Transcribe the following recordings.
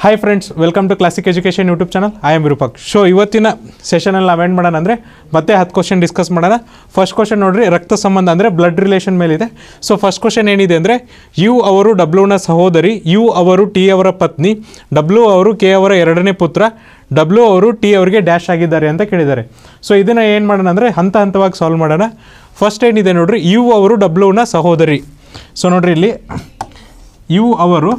hi friends welcome to classic education YouTube channel I am Virupaksha ಇವತ್ತಿನ ಸೆಷನಲ್ಲಿ ನಾವು ಏನು ಮಾಡೋಣ ಅಂದರೆ ಮತ್ತೆ ಹತ್ತು ಕ್ವಶನ್ ಡಿಸ್ಕಸ್ ಮಾಡೋಣ ಫಸ್ಟ್ ಕ್ವಶನ್ ನೋಡ್ರಿ ರಕ್ತ ಸಂಬಂಧ ಅಂದರೆ ಬ್ಲಡ್ ರಿಲೇಷನ್ ಮೇಲಿದೆ ಸೊ ಫಸ್ಟ್ ಕ್ವಶನ್ ಏನಿದೆ ಅಂದರೆ ಯು ಅವರು ಡಬ್ಲ್ಯೂನ ಸಹೋದರಿ ಯು ಅವರು ಟಿ ಅವರ ಪತ್ನಿ ಡಬ್ಲ್ಯೂ ಅವರು ಕೆ ಅವರ ಎರಡನೇ ಪುತ್ರ ಡಬ್ಲ್ಯೂ ಅವರು ಟಿ ಅವರಿಗೆ ಡ್ಯಾಶ್ ಆಗಿದ್ದಾರೆ ಅಂತ ಕೇಳಿದ್ದಾರೆ ಸೊ ಇದನ್ನು ಏನು ಮಾಡೋಣ ಅಂದರೆ ಹಂತ ಹಂತವಾಗಿ ಸಾಲ್ವ್ ಮಾಡೋಣ ಫಸ್ಟ್ ಏನಿದೆ ನೋಡ್ರಿ ಯು ಅವರು ಡಬ್ಲ್ಯೂನ ಸಹೋದರಿ ಸೊ ನೋಡ್ರಿ ಇಲ್ಲಿ ಯು ಅವರು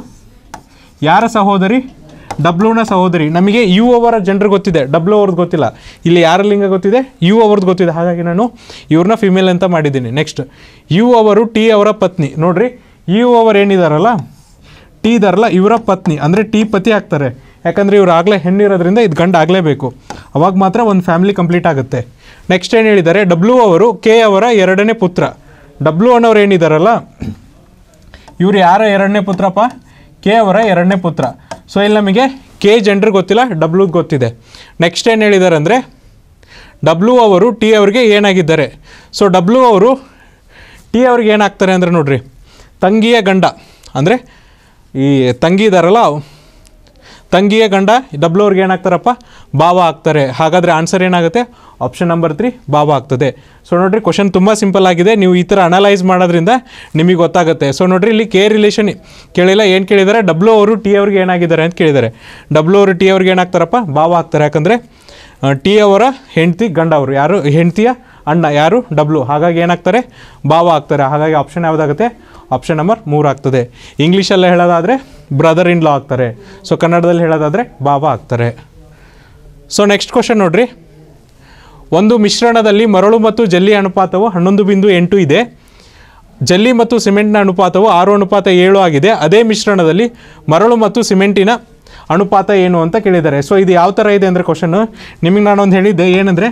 ಯಾರ ಸಹೋದರಿ ಡಬ್ಲ್ಯೂನ ಸಹೋದರಿ ನಮಗೆ ಯು ಅವರ ಜನರು ಗೊತ್ತಿದೆ ಡಬ್ಲ್ಯೂ ಅವ್ರದ್ದು ಗೊತ್ತಿಲ್ಲ ಇಲ್ಲಿ ಯಾರ ಲಿಂಗ ಗೊತ್ತಿದೆ ಯು ಅವ್ರದ್ದು ಗೊತ್ತಿದೆ ಹಾಗಾಗಿ ನಾನು ಇವ್ರನ್ನ ಫಿಮೇಲ್ ಅಂತ ಮಾಡಿದ್ದೀನಿ ನೆಕ್ಸ್ಟ್ ಯು ಅವರು ಟಿ ಅವರ ಪತ್ನಿ ನೋಡ್ರಿ ಯು ಅವರು ಏನಿದಾರಲ್ಲ ಟಿ ಇದಾರಲ್ಲ ಇವರ ಪತ್ನಿ ಅಂದರೆ ಟಿ ಪತಿ ಆಗ್ತಾರೆ ಯಾಕಂದರೆ ಇವ್ರು ಆಗಲೇ ಹೆಣ್ಣಿರೋದ್ರಿಂದ ಇದು ಗಂಡು ಆಗಲೇಬೇಕು ಅವಾಗ ಮಾತ್ರ ಒಂದು ಫ್ಯಾಮಿಲಿ ಕಂಪ್ಲೀಟ್ ಆಗುತ್ತೆ ನೆಕ್ಸ್ಟ್ ಏನು ಹೇಳಿದ್ದಾರೆ ಡಬ್ಲ್ಯೂ ಅವರು ಕೆ ಅವರ ಎರಡನೇ ಪುತ್ರ ಡಬ್ಲ್ಯೂ ಅನ್ನೋರು ಏನಿದಾರಲ್ಲ ಇವ್ರು ಯಾರ ಎರಡನೇ ಪುತ್ರಪ್ಪ ಕೆ ಅವರ ಎರಡನೇ ಪುತ್ರ ಸೊ ಇಲ್ಲಿ ನಮಗೆ ಕೆ ಜೆಂಡ್ರ್ ಗೊತ್ತಿಲ್ಲ ಡಬ್ಲ್ಯೂದ್ ಗೊತ್ತಿದೆ ನೆಕ್ಸ್ಟ್ ಏನು ಹೇಳಿದ್ದಾರೆ ಅಂದರೆ ಡಬ್ಲ್ಯೂ ಅವರು ಟಿ ಅವ್ರಿಗೆ ಏನಾಗಿದ್ದಾರೆ ಸೊ ಡಬ್ಲ್ಯೂ ಅವರು ಟಿ ಅವ್ರಿಗೆ ಏನಾಗ್ತಾರೆ ಅಂದರೆ ನೋಡ್ರಿ ತಂಗಿಯ ಗಂಡ ಅಂದರೆ ಈ ತಂಗಿ ಇದಾರಲ್ಲ ತಂಗಿಯ ಗಂಡ ಡಬ್ಲ್ಯೂ ಅವ್ರಿಗೆ ಏನಾಗ್ತಾರಪ್ಪ ಭಾವ ಆಗ್ತಾರೆ ಹಾಗಾದರೆ ಆನ್ಸರ್ ಏನಾಗುತ್ತೆ ಆಪ್ಷನ್ ನಂಬರ್ ತ್ರೀ ಭಾವ ಆಗ್ತದೆ ಸೊ ನೋಡ್ರಿ ಕ್ವಶನ್ ತುಂಬ ಸಿಂಪಲ್ ಆಗಿದೆ ನೀವು ಈ ಥರ ಅನಲೈಸ್ ಮಾಡೋದ್ರಿಂದ ನಿಮಗೆ ಗೊತ್ತಾಗುತ್ತೆ ಸೊ ನೋಡ್ರಿ ಇಲ್ಲಿ ಕೆ ರಿಲೇಷನ್ ಕೇಳಿಲ್ಲ ಏನು ಕೇಳಿದ್ದಾರೆ ಡಬ್ಲ್ಯೂ ಅವರು ಟಿ ಅವ್ರಿಗೆ ಏನಾಗಿದ್ದಾರೆ ಅಂತ ಕೇಳಿದ್ದಾರೆ ಡಬ್ಲ್ಯೂ ಅವರು ಟಿ ಅವ್ರಿಗೆ ಏನಾಗ್ತಾರಪ್ಪ ಭಾವ ಆಗ್ತಾರೆ ಯಾಕಂದರೆ ಟಿ ಅವರ ಹೆಂಡತಿ ಗಂಡ ಅವರು ಯಾರು ಹೆಂಡತಿಯ ಅಣ್ಣ ಯಾರು ಡಬ್ಲ್ಯೂ ಹಾಗಾಗಿ ಏನಾಗ್ತಾರೆ ಭಾವ ಆಗ್ತಾರೆ ಹಾಗಾಗಿ ಆಪ್ಷನ್ ಯಾವುದಾಗುತ್ತೆ ಆಪ್ಷನ್ ನಂಬರ್ ಮೂರು ಆಗ್ತದೆ ಇಂಗ್ಲೀಷಲ್ಲೇ ಹೇಳೋದಾದರೆ ಬ್ರದರ್ ಇನ್ ಲಾ ಆಗ್ತಾರೆ ಸೊ ಕನ್ನಡದಲ್ಲಿ ಹೇಳೋದಾದರೆ ಭಾವ ಆಗ್ತಾರೆ ಸೊ ನೆಕ್ಸ್ಟ್ ಕ್ವಶನ್ ನೋಡ್ರಿ ಒಂದು ಮಿಶ್ರಣದಲ್ಲಿ ಮರಳು ಮತ್ತು ಜಲ್ಲಿ ಅನುಪಾತವು ಹನ್ನೊಂದು ಬಿಂದು ಎಂಟು ಇದೆ ಜಲ್ಲಿ ಮತ್ತು ಸಿಮೆಂಟ್ನ ಅನುಪಾತವು ಆರು ಅನುಪಾತ ಏಳು ಆಗಿದೆ ಅದೇ ಮಿಶ್ರಣದಲ್ಲಿ ಮರಳು ಮತ್ತು ಸಿಮೆಂಟಿನ ಅನುಪಾತ ಏನು ಅಂತ ಕೇಳಿದ್ದಾರೆ ಸೊ ಇದು ಯಾವ ಥರ ಇದೆ ಅಂದರೆ ಕ್ವಶನ್ನು ನಿಮಗೆ ನಾನೊಂದು ಹೇಳಿದ್ದೆ ಏನಂದರೆ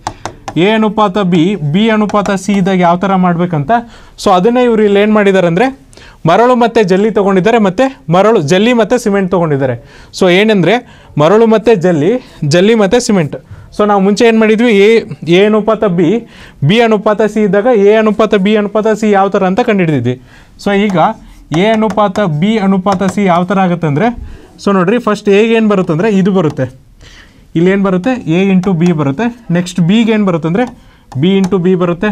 ಎ ಅನುಪಾತ ಬಿ ಬಿ ಅನುಪಾತ ಸಿ ಇದ್ದಾಗ ಯಾವ ಥರ ಮಾಡಬೇಕಂತ ಸೊ ಅದನ್ನೇ ಇವರು ಇಲ್ಲಿ ಏನು ಮಾಡಿದ್ದಾರೆ ಅಂದರೆ ಮರಳು ಮತ್ತು ಜಲ್ಲಿ ತೊಗೊಂಡಿದ್ದಾರೆ ಮತ್ತು ಮರಳು ಜಲ್ಲಿ ಮತ್ತು ಸಿಮೆಂಟ್ ತೊಗೊಂಡಿದ್ದಾರೆ ಸೊ ಏನಂದರೆ ಮರಳು ಮತ್ತು ಜಲ್ಲಿ ಜಲ್ಲಿ ಮತ್ತು ಸಿಮೆಂಟ್ ಸೊ ನಾವು ಮುಂಚೆ ಏನು ಮಾಡಿದ್ವಿ ಎ ಎ ಅನುಪಾತ ಬಿ ಬಿ ಅನುಪಾತ ಸಿ ಇದ್ದಾಗ ಎ ಅನುಪಾತ ಬಿ ಅನುಪಾತ ಸಿ ಯಾವ ಥರ ಅಂತ ಕಂಡುಹಿಡಿದಿದ್ವಿ ಸೊ ಈಗ ಎ ಅನುಪಾತ ಬಿ ಅನುಪಾತ ಸಿ ಯಾವ ಥರ ಆಗುತ್ತೆ ಅಂದರೆ ಸೊ ನೋಡ್ರಿ ಫಸ್ಟ್ ಎಗೆ ಏನು ಬರುತ್ತೆ ಅಂದರೆ ಇದು ಬರುತ್ತೆ ಇಲ್ಲಿ ಏನು ಬರುತ್ತೆ ಎ ಇಂಟು ಬಿ ಬರುತ್ತೆ ನೆಕ್ಸ್ಟ್ ಬಿಗೆ ಏನು ಬರುತ್ತೆ ಅಂದರೆ ಬಿ ಇಂಟು ಬಿ ಬರುತ್ತೆ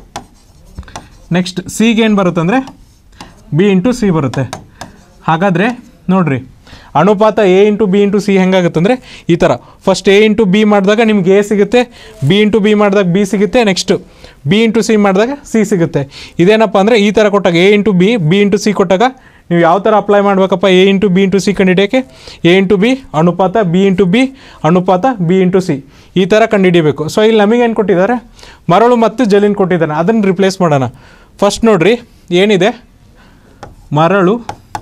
ನೆಕ್ಸ್ಟ್ ಸಿಗೆ ಏನು ಬರುತ್ತೆ ಅಂದರೆ ಬಿ ಇಂಟು ಸಿ ಬರುತ್ತೆ ಹಾಗಾದರೆ ನೋಡ್ರಿ ಅನುಪಾತ A into B into C ಹೆಂಗಾಗುತ್ತೆ ಅಂದರೆ ಈ ಥರ ಫಸ್ಟ್ ಎ ಇಂಟು ಬಿ ಮಾಡಿದಾಗ ನಿಮ್ಗೆ ಎ ಸಿಗುತ್ತೆ ಬಿ ಇಂಟು ಬಿ ಮಾಡಿದಾಗ ಬಿ ಸಿಗುತ್ತೆ ನೆಕ್ಸ್ಟ್ ಬಿ ಇಂಟು ಸಿ ಮಾಡಿದಾಗ ಸಿ ಸಿಗುತ್ತೆ ಇದೇನಪ್ಪ ಅಂದರೆ ಈ ಥರ ಕೊಟ್ಟಾಗ A into B B into C ಕೊಟ್ಟಾಗ ನೀವು ಯಾವ ಥರ ಅಪ್ಲೈ ಮಾಡಬೇಕಪ್ಪ A into B into C ಕಂಡುಹಿಡಿಯೋಕ್ಕೆ ಎ ಇಂಟು ಬಿ ಅನುಪಾತ ಬಿ ಇಂಟು ಬಿ ಅನುಪಾತ ಬಿ ಇಂಟು ಸಿ ಈ ಥರ ಕಂಡುಹಿಡಿಬೇಕು ಸೊ ಇಲ್ಲಿ ನಮಗೇನು ಕೊಟ್ಟಿದ್ದಾರೆ ಮರಳು ಮತ್ತು ಜಲ್ಲಿನ ಕೊಟ್ಟಿದ್ದಾನೆ ಅದನ್ನು ರಿಪ್ಲೇಸ್ ಮಾಡೋಣ ಫಸ್ಟ್ ನೋಡ್ರಿ ಏನಿದೆ ಮರಳು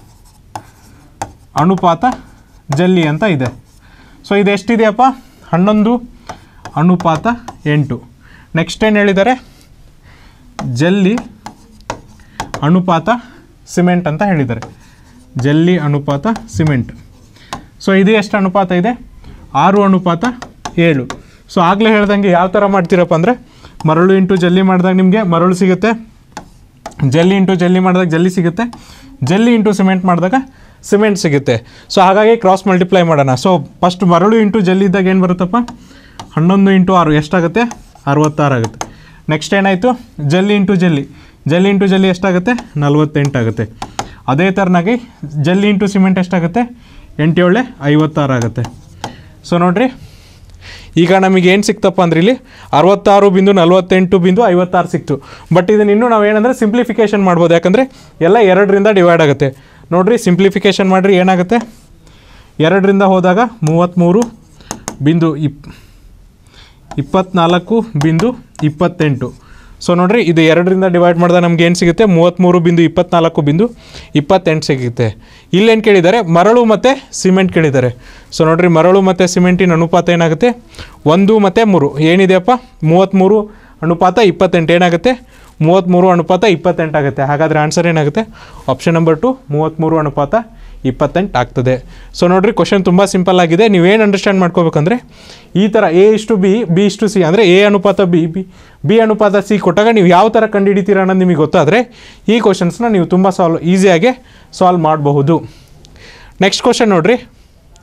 ಅನುಪಾತ ಜಲ್ಲಿ ಅಂತ ಇದೆ ಸೊ ಇದು ಎಷ್ಟಿದೆಯಪ್ಪ ಹನ್ನೊಂದು ಅನುಪಾತ ಎಂಟು ನೆಕ್ಸ್ಟ್ ಏನು ಹೇಳಿದ್ದಾರೆ ಜಲ್ಲಿ ಅನುಪಾತ ಸಿಮೆಂಟ್ ಅಂತ ಹೇಳಿದ್ದಾರೆ ಜಲ್ಲಿ ಅನುಪಾತ ಸಿಮೆಂಟ್ ಸೊ ಇದು ಎಷ್ಟು ಅನುಪಾತ ಇದೆ ಆರು ಅನುಪಾತ ಏಳು ಸೊ ಆಗಲೇ ಹೇಳ್ದಂಗೆ ಯಾವ ಥರ ಮಾಡ್ತೀರಪ್ಪ ಅಂದರೆ ಮರಳು ಇಂಟು ಜಲ್ಲಿ ಮಾಡಿದಾಗ ನಿಮಗೆ ಮರಳು ಸಿಗುತ್ತೆ ಜಲ್ಲಿ ಇಂಟು ಜಲ್ಲಿ ಮಾಡಿದಾಗ ಜಲ್ಲಿ ಸಿಗುತ್ತೆ ಜಲ್ಲಿ ಇಂಟು ಸಿಮೆಂಟ್ ಮಾಡಿದಾಗ ಸಿಮೆಂಟ್ ಸಿಗುತ್ತೆ ಸೊ ಹಾಗಾಗಿ ಕ್ರಾಸ್ ಮಲ್ಟಿಪ್ಲೈ ಮಾಡೋಣ ಸೊ ಫಸ್ಟ್ ಮರಳು ಇಂಟು ಜಲ್ಲಿ ಇದ್ದಾಗ ಏನು ಬರುತ್ತಪ್ಪ ಹನ್ನೊಂದು ಇಂಟು ಆರು ಎಷ್ಟಾಗುತ್ತೆ ಅರವತ್ತಾರು ಆಗುತ್ತೆ ನೆಕ್ಸ್ಟ್ ಏನಾಯಿತು ಜಲ್ಲಿ ಇಂಟು ಜಲ್ಲಿ ಜಲ್ಲಿ ಇಂಟು ಜಲ್ಲಿ ಎಷ್ಟಾಗುತ್ತೆ ನಲ್ವತ್ತೆಂಟು ಆಗುತ್ತೆ ಅದೇ ಥರನಾಗಿ ಜಲ್ಲಿ ಇಂಟು ಸಿಮೆಂಟ್ ಎಷ್ಟಾಗುತ್ತೆ ಎಂಟೇಳೆ ಐವತ್ತಾರು ಆಗುತ್ತೆ ಸೊ ನೋಡಿರಿ ಈಗ ನಮಗೆ ಏನು ಸಿಕ್ತಪ್ಪ ಅಂದ್ರೆ ಇಲ್ಲಿ ಅರವತ್ತಾರು ಬಿಂದು ನಲ್ವತ್ತೆಂಟು ಬಿಂದು ಐವತ್ತಾರು ಸಿಕ್ತು ಬಟ್ ಇದನ್ನ ಇನ್ನೂ ನಾವು ಏನಂದರೆ ಸಿಂಪ್ಲಿಫಿಕೇಷನ್ ಮಾಡ್ಬೋದು ಯಾಕಂದರೆ ಎಲ್ಲ ಎರಡರಿಂದ ಡಿವೈಡ್ ಆಗುತ್ತೆ ನೋಡಿರಿ ಸಿಂಪ್ಲಿಫಿಕೇಷನ್ ಮಾಡಿರಿ ಏನಾಗುತ್ತೆ ಎರಡರಿಂದ ಹೋದಾಗ ಮೂವತ್ತ್ಮೂರು ಬಿಂದು ಇಪ್ ಇಪ್ಪತ್ನಾಲ್ಕು ಬಿಂದು ಇಪ್ಪತ್ತೆಂಟು ಸೊ ನೋಡಿರಿ ಇದು ಎರಡರಿಂದ ಡಿವೈಡ್ ಮಾಡಿದಾಗ ನಮ್ಗೆ ಏನು ಸಿಗುತ್ತೆ ಮೂವತ್ತ್ಮೂರು ಬಿಂದು ಇಪ್ಪತ್ನಾಲ್ಕು ಬಿಂದು ಇಪ್ಪತ್ತೆಂಟು ಸಿಗುತ್ತೆ ಇಲ್ಲೇನು ಕೇಳಿದ್ದಾರೆ ಮರಳು ಮತ್ತು ಸಿಮೆಂಟ್ ಕೇಳಿದ್ದಾರೆ ಸೊ ನೋಡಿರಿ ಮರಳು ಮತ್ತು ಸಿಮೆಂಟಿನ ಅನುಪಾತ ಏನಾಗುತ್ತೆ ಒಂದು ಮತ್ತು ಮೂರು ಏನಿದೆಯಪ್ಪ ಮೂವತ್ತ್ಮೂರು ಅನುಪಾತ ಇಪ್ಪತ್ತೆಂಟು ಏನಾಗುತ್ತೆ ಮೂವತ್ತ್ಮೂರು ಅನುಪಾತ ಇಪ್ಪತ್ತೆಂಟು ಆಗುತ್ತೆ ಹಾಗಾದರೆ ಆನ್ಸರ್ ಏನಾಗುತ್ತೆ ಆಪ್ಷನ್ ನಂಬರ್ ಟು ಮೂವತ್ತ್ಮೂರು ಅನುಪಾತ ಇಪ್ಪತ್ತೆಂಟು ಆಗ್ತದೆ ಸೊ ನೋಡಿರಿ ಕ್ವಶನ್ ತುಂಬ ಸಿಂಪಲ್ ಆಗಿದೆ ನೀವೇನು ಅಂಡರ್ಸ್ಟ್ಯಾಂಡ್ ಮಾಡ್ಕೋಬೇಕಂದ್ರೆ ಈ ಥರ ಎ ಇಷ್ಟು ಬಿ ಬಿ ಇಷ್ಟು ಸಿ ಅಂದರೆ ಎ ಅನುಪಾತ ಬಿ ಬಿ ಬಿ ಅನುಪಾತ ಸಿ ಕೊಟ್ಟಾಗ ನೀವು ಯಾವ ಥರ ಕಂಡುಹಿಡಿತೀರ ಅನ್ನೋದು ನಿಮಗೆ ಗೊತ್ತಾದರೆ ಈ ಕ್ವಶನ್ಸ್ನ ನೀವು ತುಂಬ ಸಾಲ್ವ್ ಈಸಿಯಾಗಿ ಸಾಲ್ವ್ ಮಾಡಬಹುದು ನೆಕ್ಸ್ಟ್ ಕ್ವಶನ್ ನೋಡ್ರಿ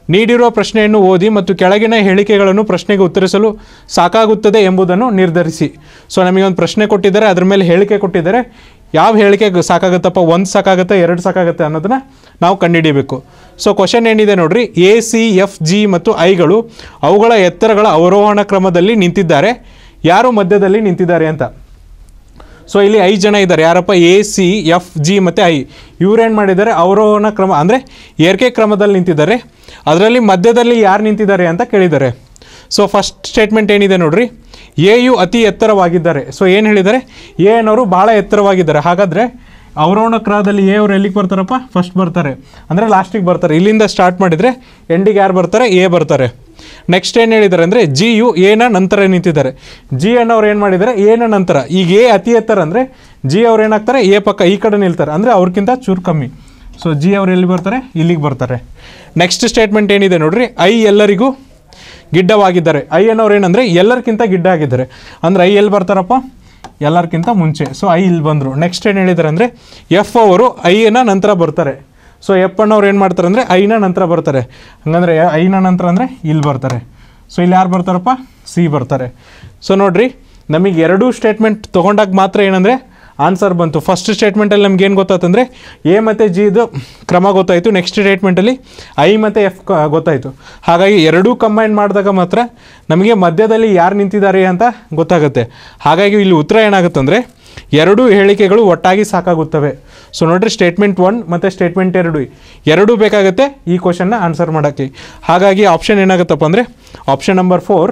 ನೀಡಿರುವ ಪ್ರಶ್ನೆಯನ್ನು ಓದಿ ಮತ್ತು ಕೆಳಗಿನ ಹೇಳಿಕೆಗಳನ್ನು ಪ್ರಶ್ನೆಗೆ ಉತ್ತರಿಸಲು ಸಾಕಾಗುತ್ತದೆ ಎಂಬುದನ್ನು ನಿರ್ಧರಿಸಿ ಸೊ ನಮಗೆ ಒಂದು ಪ್ರಶ್ನೆ ಕೊಟ್ಟಿದ್ದಾರೆ ಅದ್ರ ಮೇಲೆ ಹೇಳಿಕೆ ಕೊಟ್ಟಿದ್ದಾರೆ ಯಾವ ಹೇಳಿಕೆ ಗ- ಸಾಕಾಗುತ್ತಪ್ಪ ಒಂದು ಸಾಕಾಗುತ್ತೆ ಎರಡು ಸಾಕಾಗುತ್ತೆ ಅನ್ನೋದನ್ನ ನಾವು ಕಂಡುಹಿಡಿಯಬೇಕು ಸೊ ಕ್ವಶನ್ ಏನಿದೆ ನೋಡ್ರಿ ಎ ಸಿ ಎಫ್ ಜಿ ಮತ್ತು ಐಗಳು ಅವುಗಳ ಎತ್ತರಗಳ ಅವರೋಹಣ ಕ್ರಮದಲ್ಲಿ ನಿಂತಿದ್ದಾರೆ ಯಾರು ಮಧ್ಯದಲ್ಲಿ ನಿಂತಿದ್ದಾರೆ ಅಂತ ಸೊ ಇಲ್ಲಿ ಐದು ಜನ ಇದ್ದಾರೆ ಯಾರಪ್ಪ ಎ ಸಿ ಎಫ್ ಜಿ ಮತ್ತು ಐ ಇವ್ರೇನು ಮಾಡಿದ್ದಾರೆ ಅವರೋಹಣ ಕ್ರಮ ಅಂದರೆ ಏರಿಕೆ ಕ್ರಮದಲ್ಲಿ ನಿಂತಿದ್ದಾರೆ ಅದರಲ್ಲಿ ಮಧ್ಯದಲ್ಲಿ ಯಾರು ನಿಂತಿದ್ದಾರೆ ಅಂತ ಕೇಳಿದ್ದಾರೆ ಸೊ ಫಸ್ಟ್ ಸ್ಟೇಟ್ಮೆಂಟ್ ಏನಿದೆ ನೋಡ್ರಿ ಎ ಯು ಅತಿ ಎತ್ತರವಾಗಿದ್ದಾರೆ ಸೊ ಏನು ಹೇಳಿದ್ದಾರೆ ಎ ಅನ್ನೋರು ಭಾಳ ಎತ್ತರವಾಗಿದ್ದಾರೆ ಹಾಗಾದರೆ ಅವರೋಹಣ ಕ್ರಮದಲ್ಲಿ ಎ ಅವ್ರು ಎಲ್ಲಿಗೆ ಬರ್ತಾರಪ್ಪ ಫಸ್ಟ್ ಬರ್ತಾರೆ ಅಂದರೆ ಲಾಸ್ಟಿಗೆ ಬರ್ತಾರೆ ಇಲ್ಲಿಂದ ಸ್ಟಾರ್ಟ್ ಮಾಡಿದರೆ ಎಂಡಿಗೆ ಯಾರು ಬರ್ತಾರೆ ಎ ಬರ್ತಾರೆ ನೆಕ್ಸ್ಟ್ ಏನು ಹೇಳಿದ್ದಾರೆ ಅಂದರೆ ಜಿ ಯು ಎನ ನಂತರ ನಿಂತಿದ್ದಾರೆ ಜಿ ಅನ್ನೋರು ಏನು ಮಾಡಿದ್ದಾರೆ ಎನ ನಂತರ ಈಗ ಎ ಅತಿ ಎತ್ತರ ಅಂದರೆ ಜಿ ಅವ್ರು ಏನಾಗ್ತಾರೆ ಎ ಪಕ್ಕ ಈ ಕಡೆ ನಿಲ್ತಾರೆ ಅಂದರೆ ಅವ್ರಿಗಿಂತ ಚೂರು ಕಮ್ಮಿ ಸೊ ಜಿ ಅವ್ರು ಎಲ್ಲಿ ಬರ್ತಾರೆ ಇಲ್ಲಿಗೆ ಬರ್ತಾರೆ ನೆಕ್ಸ್ಟ್ ಸ್ಟೇಟ್ಮೆಂಟ್ ಏನಿದೆ ನೋಡ್ರಿ ಐ ಎಲ್ಲರಿಗೂ ಗಿಡ್ಡವಾಗಿದ್ದಾರೆ ಐ ಅನ್ನೋರು ಏನಂದರೆ ಎಲ್ಲರಿಗಿಂತ ಗಿಡ್ಡ ಆಗಿದ್ದಾರೆ ಅಂದರೆ ಐ ಎಲ್ಲಿ ಬರ್ತಾರಪ್ಪ ಎಲ್ಲರಿಗಿಂತ ಮುಂಚೆ ಸೊ ಐ ಇಲ್ಲಿ ಬಂದರು ನೆಕ್ಸ್ಟ್ ಏನು ಹೇಳಿದ್ದಾರೆ ಅಂದರೆ ಎಫ್ ಅವರು ಐನ ನಂತರ ಬರ್ತಾರೆ ಸೊ ಎಫ್ ಅಣ್ಣವ್ರು ಏನು ಮಾಡ್ತಾರೆ ಅಂದರೆ ಐನ ನಂತರ ಬರ್ತಾರೆ ಹಂಗಂದ್ರೆ ಐನ ನಂತರ ಅಂದರೆ ಇಲ್ಲಿ ಬರ್ತಾರೆ ಸೊ ಇಲ್ಲಿ ಯಾರು ಬರ್ತಾರಪ್ಪ ಸಿ ಬರ್ತಾರೆ ಸೊ ನೋಡ್ರಿ ನಮಗೆ ಎರಡೂ ಸ್ಟೇಟ್ಮೆಂಟ್ ತೊಗೊಂಡಾಗ ಮಾತ್ರ ಏನಂದರೆ ಆನ್ಸರ್ ಬಂತು ಫಸ್ಟ್ ಸ್ಟೇಟ್ಮೆಂಟಲ್ಲಿ ನಮ್ಗೆ ಏನು ಗೊತ್ತಾತಂದರೆ ಎ ಮತ್ತು ಜಿದು ಕ್ರಮ ಗೊತ್ತಾಯಿತು ನೆಕ್ಸ್ಟ್ ಸ್ಟೇಟ್ಮೆಂಟಲ್ಲಿ ಐ ಮತ್ತು ಎಫ್ ಗೊತ್ತಾಯಿತು ಹಾಗಾಗಿ ಎರಡೂ ಕಂಬೈನ್ ಮಾಡಿದಾಗ ಮಾತ್ರ ನಮಗೆ ಮಧ್ಯದಲ್ಲಿ ಯಾರು ನಿಂತಿದ್ದಾರೆ ಅಂತ ಗೊತ್ತಾಗುತ್ತೆ ಹಾಗಾಗಿ ಇಲ್ಲಿ ಉತ್ತರ ಏನಾಗುತ್ತೆ ಅಂದರೆ ಎರಡೂ ಹೇಳಿಕೆಗಳು ಒಟ್ಟಾಗಿ ಸಾಕಾಗುತ್ತವೆ ಸೊ ನೋಡ್ರಿ ಸ್ಟೇಟ್ಮೆಂಟ್ ಒನ್ ಮತ್ತು ಸ್ಟೇಟ್ಮೆಂಟ್ ಎರಡು ಎರಡೂ ಬೇಕಾಗುತ್ತೆ ಈ ಕ್ವಶನ್ನ ಆನ್ಸರ್ ಮಾಡೋಕ್ಕೆ ಹಾಗಾಗಿ ಆಪ್ಷನ್ ಏನಾಗುತ್ತಪ್ಪ ಅಂದರೆ ಆಪ್ಷನ್ ನಂಬರ್ ಫೋರ್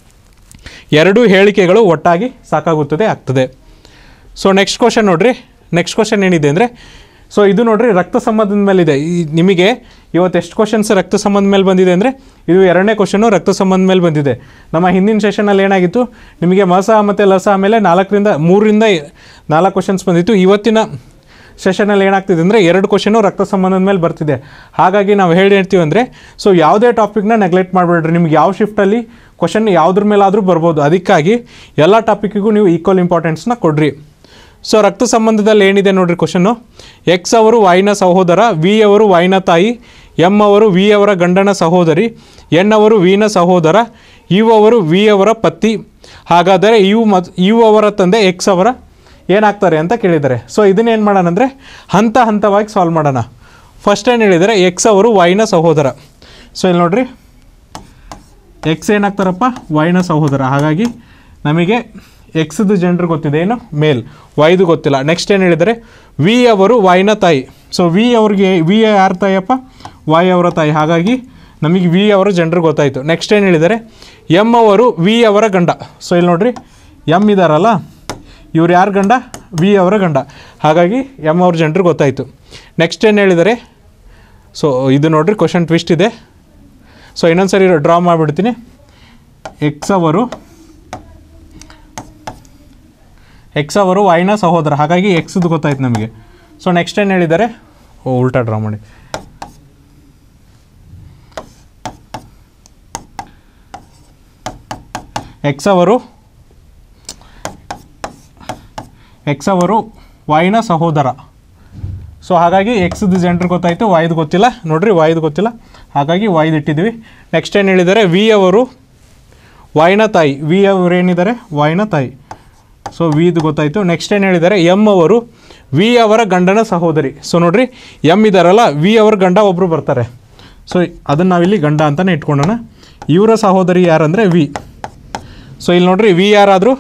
ಎರಡೂ ಹೇಳಿಕೆಗಳು ಒಟ್ಟಾಗಿ ಸಾಕಾಗುತ್ತದೆ ಆಗ್ತದೆ ಸೊ ನೆಕ್ಸ್ಟ್ ಕ್ವಶನ್ ನೋಡ್ರಿ ನೆಕ್ಸ್ಟ್ ಕ್ವಶನ್ ಏನಿದೆ ಅಂದರೆ ಸೊ ಇದು ನೋಡ್ರಿ ರಕ್ತ ಸಂಬಂಧದ ಮೇಲೆ ಇದೆ ಈ ನಿಮಗೆ ಇವತ್ತು ಎಷ್ಟು ಕ್ವಶನ್ಸ್ ರಕ್ತ ಸಂಬಂಧ ಮೇಲೆ ಬಂದಿದೆ ಅಂದರೆ ಇದು ಎರಡನೇ ಕ್ವಶನು ರಕ್ತ ಸಂಬಂಧ ಮೇಲೆ ಬಂದಿದೆ ನಮ್ಮ ಹಿಂದಿನ ಸೆಷನಲ್ಲಿ ಏನಾಗಿತ್ತು ನಿಮಗೆ ಮಸ ಮತ್ತು ಲಸ ಆಮೇಲೆ ನಾಲ್ಕರಿಂದ ಮೂರರಿಂದ ನಾಲ್ಕು ಕ್ವಶನ್ಸ್ ಬಂದಿತ್ತು ಇವತ್ತಿನ ಸೆಷನಲ್ಲಿ ಏನಾಗ್ತಿದೆ ಅಂದರೆ ಎರಡು ಕ್ವಶನು ರಕ್ತ ಸಂಬಂಧದ ಮೇಲೆ ಬರ್ತಿದೆ ಹಾಗಾಗಿ ನಾವು ಹೇಳಿ ಹೇಳ್ತೀವಿ ಅಂದರೆ ಸೊ ಯಾವುದೇ ಟಾಪಿಕ್ನ ನೆಗ್ಲೆಕ್ಟ್ ಮಾಡಬೇಡ್ರಿ ನಿಮ್ಗೆ ಯಾವ ಶಿಫ್ಟಲ್ಲಿ ಕ್ವಶನ್ ಯಾವುದ್ರ ಮೇಲಾದರೂ ಬರ್ಬೋದು ಅದಕ್ಕಾಗಿ ಎಲ್ಲ ಟಾಪಿಕ್ಕಿಗೂ ನೀವು ಈಕ್ವಲ್ ಇಂಪಾರ್ಟೆನ್ಸ್ನ ಕೊಡ್ರಿ ಸೊ ರಕ್ತ ಸಂಬಂಧದಲ್ಲಿ ಏನಿದೆ ನೋಡ್ರಿ ಕ್ವಶನ್ನು ಎಕ್ಸ್ ಅವರು ವಾಯ್ನ ಸಹೋದರ ವಿ ಅವರು ವಾಯ್ನ ತಾಯಿ ಎಮ್ ಅವರು ವಿ ಅವರ ಗಂಡನ ಸಹೋದರಿ ಎನ್ ಅವರು ವಿನ ಸಹೋದರ ಯು ಅವರು ವಿ ಅವರ ಪತಿ ಹಾಗಾದರೆ ಯು ಮತ್ ಯು ಅವರ ತಂದೆ ಎಕ್ಸ್ ಅವರ ಏನಾಗ್ತಾರೆ ಅಂತ ಕೇಳಿದ್ದಾರೆ ಸೊ ಇದನ್ನೇನು ಮಾಡೋಣ ಅಂದರೆ ಹಂತ ಹಂತವಾಗಿ ಸಾಲ್ವ್ ಮಾಡೋಣ ಫಸ್ಟ್ ಏನು ಹೇಳಿದರೆ ಎಕ್ಸ್ ಅವರು ವಾಯ್ನ ಸಹೋದರ ಸೊ ಇಲ್ಲಿ ನೋಡ್ರಿ ಎಕ್ಸ್ ಏನಾಗ್ತಾರಪ್ಪ ವೈನ ಸಹೋದರ ಹಾಗಾಗಿ ನಮಗೆ ಎಕ್ಸ್ದು ಜೆಂಡರ್ ಗೊತ್ತಿದೆ ಏನು ಮೇಲ್ ವೈದು ಗೊತ್ತಿಲ್ಲ ನೆಕ್ಸ್ಟ್ ಏನು ಹೇಳಿದರೆ ವಿ ಅವರು ವಾಯ್ನ ತಾಯಿ ಸೊ ವಿ ಅವ್ರಿಗೆ ವಿ ಯಾರ ತಾಯಿಯಪ್ಪ ವಾಯ್ ಅವರ ತಾಯಿ ಹಾಗಾಗಿ ನಮಗೆ ವಿ ಅವರ ಜೆಂಡರ್ ಗೊತ್ತಾಯಿತು ನೆಕ್ಸ್ಟ್ ಏನು ಹೇಳಿದ್ದಾರೆ ಎಮ್ ಅವರು ವಿ ಅವರ ಗಂಡ ಸೊ ಇಲ್ಲಿ ನೋಡ್ರಿ ಎಮ್ ಇದಾರಲ್ಲ ಇವ್ರು ಯಾರ ಗಂಡ ವಿ ಅವರ ಗಂಡ ಹಾಗಾಗಿ ಎಮ್ ಅವ್ರ ಜೆಂಡರ್ ಗೊತ್ತಾಯಿತು ನೆಕ್ಸ್ಟ್ ಏನು ಹೇಳಿದ್ದಾರೆ ಸೊ ಇದು ನೋಡ್ರಿ ಕ್ವಶನ್ ಟ್ವಿಸ್ಟ್ ಇದೆ ಸೊ ಇನ್ನೊಂದು ಸರಿ ಡ್ರಾ ಮಾಡಿಬಿಡ್ತೀನಿ ಎಕ್ಸ್ ಅವರು ಎಕ್ಸ್ ಅವರು ವೈನ ಸಹೋದರ ಹಾಗಾಗಿ ಎಕ್ಸ್ದು ಗೊತ್ತಾಯ್ತು ನಮಗೆ ಸೊ ನೆಕ್ಸ್ಟ್ ಏನು ಹೇಳಿದ್ದಾರೆ ಓ ಉಲ್ಟಾ ಡ್ರಾ ಮಾಡಿ ಎಕ್ಸ್ ಅವರು ಎಕ್ಸ್ ಅವರು ವಾಯ್ನ ಸಹೋದರ ಸೊ ಹಾಗಾಗಿ ಎಕ್ಸ್ದು ಜೆಂಡರ್ ಗೊತ್ತಾಯಿತು ವಾಯ್ದು ಗೊತ್ತಿಲ್ಲ ನೋಡ್ರಿ ವಾಯ್ದು ಗೊತ್ತಿಲ್ಲ ಹಾಗಾಗಿ ವಾಯ್ದು ಇಟ್ಟಿದ್ದೀವಿ ನೆಕ್ಸ್ಟ್ ಏನು ಹೇಳಿದ್ದಾರೆ ವಿ ಅವರು ವಾಯ್ನ ತಾಯಿ ವಿ ಅವರು ಏನಿದ್ದಾರೆ ವಾಯ್ನ ತಾಯಿ ಸೊ ವಿದು ಗೊತ್ತಾಯಿತು ನೆಕ್ಸ್ಟ್ ಏನು ಹೇಳಿದ್ದಾರೆ ಎಮ್ ಅವರು ವಿ ಅವರ ಗಂಡನ ಸಹೋದರಿ ಸೊ ನೋಡ್ರಿ ಎಮ್ ಇದ್ದಾರಲ್ಲ ವಿ ಅವರ ಗಂಡ ಒಬ್ಬರು ಬರ್ತಾರೆ ಸೊ ಅದನ್ನು ನಾವಿಲ್ಲಿ ಗಂಡ ಅಂತಲೇ ಇಟ್ಕೊಳ್ಳೋಣ ಇವರ ಸಹೋದರಿ ಯಾರಂದರೆ ವಿ ಸೊ ಇಲ್ಲಿ ನೋಡ್ರಿ ವಿ ಯಾರಾದರೂ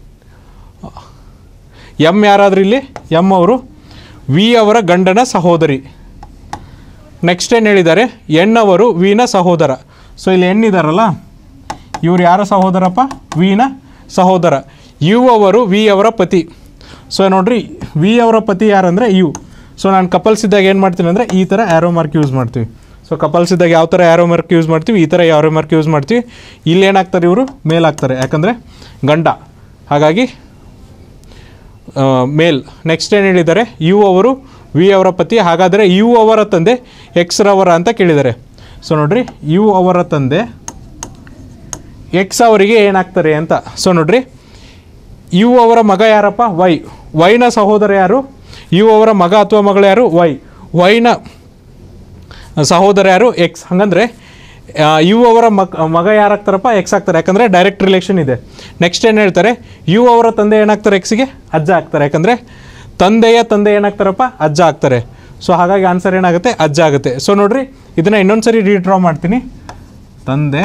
ಎಮ್ ಯಾರಾದರೂ ಇಲ್ಲಿ ಎಮ್ ಅವರು ವಿ ಅವರ ಗಂಡನ ಸಹೋದರಿ ನೆಕ್ಸ್ಟ್ ಏನು ಹೇಳಿದ್ದಾರೆ ಎನ್ ಅವರು ವಿನ ಸಹೋದರ ಸೊ ಇಲ್ಲಿ ಎನ್ ಇದ್ದಾರಲ್ಲ ಇವ್ರು ಯಾರ ಸಹೋದರಪ್ಪ ವಿನ ಸಹೋದರ ಯು ಅವರು ವಿ ಅವರ ಪತಿ ಸೊ ನೋಡ್ರಿ ವಿ ಅವರ ಪತಿ ಯಾರಂದರೆ ಯು ಸೊ ನಾನು ಕಪಲ್ಸ್ ಇದ್ದಾಗ ಏನು ಮಾಡ್ತೀನಿ ಅಂದರೆ ಈ ಥರ ಆ್ಯರೋ ಮಾರ್ಕ್ ಯೂಸ್ ಮಾಡ್ತೀವಿ ಸೊ ಕಪಲ್ಸ್ ಇದ್ದಾಗ ಯಾವ ಥರ ಆ್ಯರೋ ಮಾರ್ಕ್ ಯೂಸ್ ಮಾಡ್ತೀವಿ ಈ ಥರ ಆ್ಯರೋ ಮಾರ್ಕ್ ಯೂಸ್ ಮಾಡ್ತೀವಿ ಇಲ್ಲಿ ಏನಾಗ್ತಾರೆ ಇವರು ಮೇಲಾಗ್ತಾರೆ ಯಾಕಂದರೆ ಗಂಡ ಹಾಗಾಗಿ ಆ, ಮೇಲ್ ನೆಕ್ಸ್ಟ್ ಏನು ಹೇಳಿದ್ದಾರೆ ಯು ಅವರು ವಿ ಅವರ ಪತಿ ಹಾಗಾದರೆ ಯು ಅವರ ತಂದೆ ಎಕ್ಸ್ ರವರ ಅಂತ ಕೇಳಿದ್ದಾರೆ ಸೊ ನೋಡ್ರಿ ಯು ಅವರ ತಂದೆ ಎಕ್ಸ್ ಅವರಿಗೆ ಏನಾಗ್ತಾರೆ ಅಂತ ಸೊ ನೋಡ್ರಿ ಯು ಅವರ ಮಗ ಯಾರಪ್ಪ ವೈ ವೈನ ಸಹೋದರ ಯಾರು ಯು ಅವರ ಮಗ ಅಥವಾ ಮಗಳು ಯಾರು ವೈ ವೈನ ಸಹೋದರ ಯಾರು ಎಕ್ಸ್ ಹಾಗಂದ್ರೆ ಯು ಅವರ ಮಕ್ ಮಗ ಯಾರಾಗ್ತಾರಪ್ಪ ಎಕ್ಸ್ ಆಗ್ತಾರೆ ಯಾಕಂದರೆ ಡೈರೆಕ್ಟ್ ರಿಲೇಷನ್ ಇದೆ ನೆಕ್ಸ್ಟ್ ಏನು ಹೇಳ್ತಾರೆ ಯು ಅವರ ತಂದೆ ಏನಾಗ್ತಾರೆ ಎಕ್ಸ್ಗೆ ಅಜ್ಜ ಆಗ್ತಾರೆ ಯಾಕಂದರೆ ತಂದೆಯ ತಂದೆ ಏನಾಗ್ತಾರಪ್ಪ ಅಜ್ಜ ಆಗ್ತಾರೆ ಸೊ ಹಾಗಾಗಿ ಆನ್ಸರ್ ಏನಾಗುತ್ತೆ ಅಜ್ಜ ಆಗುತ್ತೆ ಸೊ ನೋಡ್ರಿ ಇದನ್ನು ಇನ್ನೊಂದು ಸರಿ ರೀಡ್ರಾ ಮಾಡ್ತೀನಿ ತಂದೆ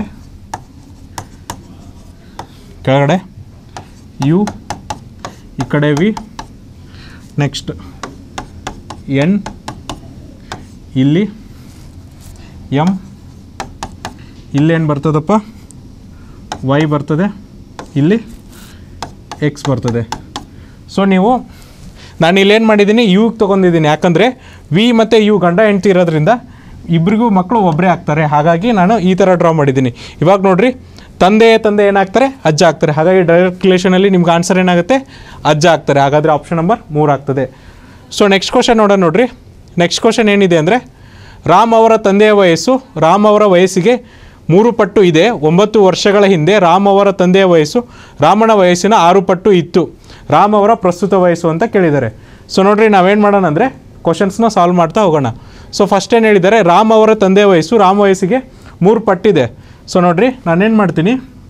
ಕೆಳಗಡೆ ಯು ಈ ಕಡೆ ವಿ ನೆಕ್ಸ್ಟ್ ಎನ್ ಇಲ್ಲಿ ಎಮ್ ಇಲ್ಲೇನು ಬರ್ತದಪ್ಪ ವೈ ಬರ್ತದೆ ಇಲ್ಲಿ ಎಕ್ಸ್ ಬರ್ತದೆ ಸೊ ನೀವು ನಾನು ಇಲ್ಲೇನು ಮಾಡಿದ್ದೀನಿ ಯುಗೆ ತೊಗೊಂಡಿದ್ದೀನಿ ಯಾಕಂದರೆ ವಿ ಮತ್ತು ಯು ಗಂಡ ಹೆಂಡ್ತಿ ಇರೋದ್ರಿಂದ ಇಬ್ಬರಿಗೂ ಮಕ್ಕಳು ಒಬ್ಬರೇ ಆಗ್ತಾರೆ ಹಾಗಾಗಿ ನಾನು ಈ ಥರ ಡ್ರಾ ಮಾಡಿದ್ದೀನಿ ಇವಾಗ ನೋಡ್ರಿ ತಂದೆ ತಂದೆ ಏನಾಗ್ತಾರೆ ಅಜ್ಜ ಆಗ್ತಾರೆ ಹಾಗಾಗಿ ಡೈರೆಕ್ಟ್ ರಿಲೇಷನಲ್ಲಿ ನಿಮ್ಗೆ ಆನ್ಸರ್ ಏನಾಗುತ್ತೆ ಅಜ್ಜ ಆಗ್ತಾರೆ ಹಾಗಾದರೆ ಆಪ್ಷನ್ ನಂಬರ್ ಮೂರು ಆಗ್ತದೆ ಸೊ ನೆಕ್ಸ್ಟ್ ಕ್ವಶನ್ ನೋಡೋಣ ನೋಡ್ರಿ ನೆಕ್ಸ್ಟ್ ಕ್ವಶನ್ ಏನಿದೆ ಅಂದರೆ ರಾಮ್ ಅವರ ತಂದೆಯ ವಯಸ್ಸು ರಾಮ್ ಅವರ ವಯಸ್ಸಿಗೆ ಮೂರು ಪಟ್ಟು ಇದೆ ಒಂಬತ್ತು ವರ್ಷಗಳ ಹಿಂದೆ ರಾಮ್ ಅವರ ತಂದೆಯ ವಯಸ್ಸು ರಾಮನ ವಯಸ್ಸಿನ ಆರು ಪಟ್ಟು ಇತ್ತು ರಾಮ್ ಅವರ ಪ್ರಸ್ತುತ ವಯಸ್ಸು ಅಂತ ಕೇಳಿದ್ದಾರೆ ಸೊ ನೋಡ್ರಿ ನಾವೇನು ಮಾಡೋಣ ಅಂದರೆ ಕ್ವಶನ್ಸ್ನ ಸಾಲ್ವ್ ಮಾಡ್ತಾ ಹೋಗೋಣ ಸೊ ಫಸ್ಟ್ ಏನು ಹೇಳಿದ್ದಾರೆ ರಾಮ್ ಅವರ ತಂದೆಯ ವಯಸ್ಸು ರಾಮ ವಯಸ್ಸಿಗೆ ಮೂರು ಪಟ್ಟಿದೆ ಸೊ ನೋಡ್ರಿ ನಾನೇನು ಮಾಡ್ತೀನಿ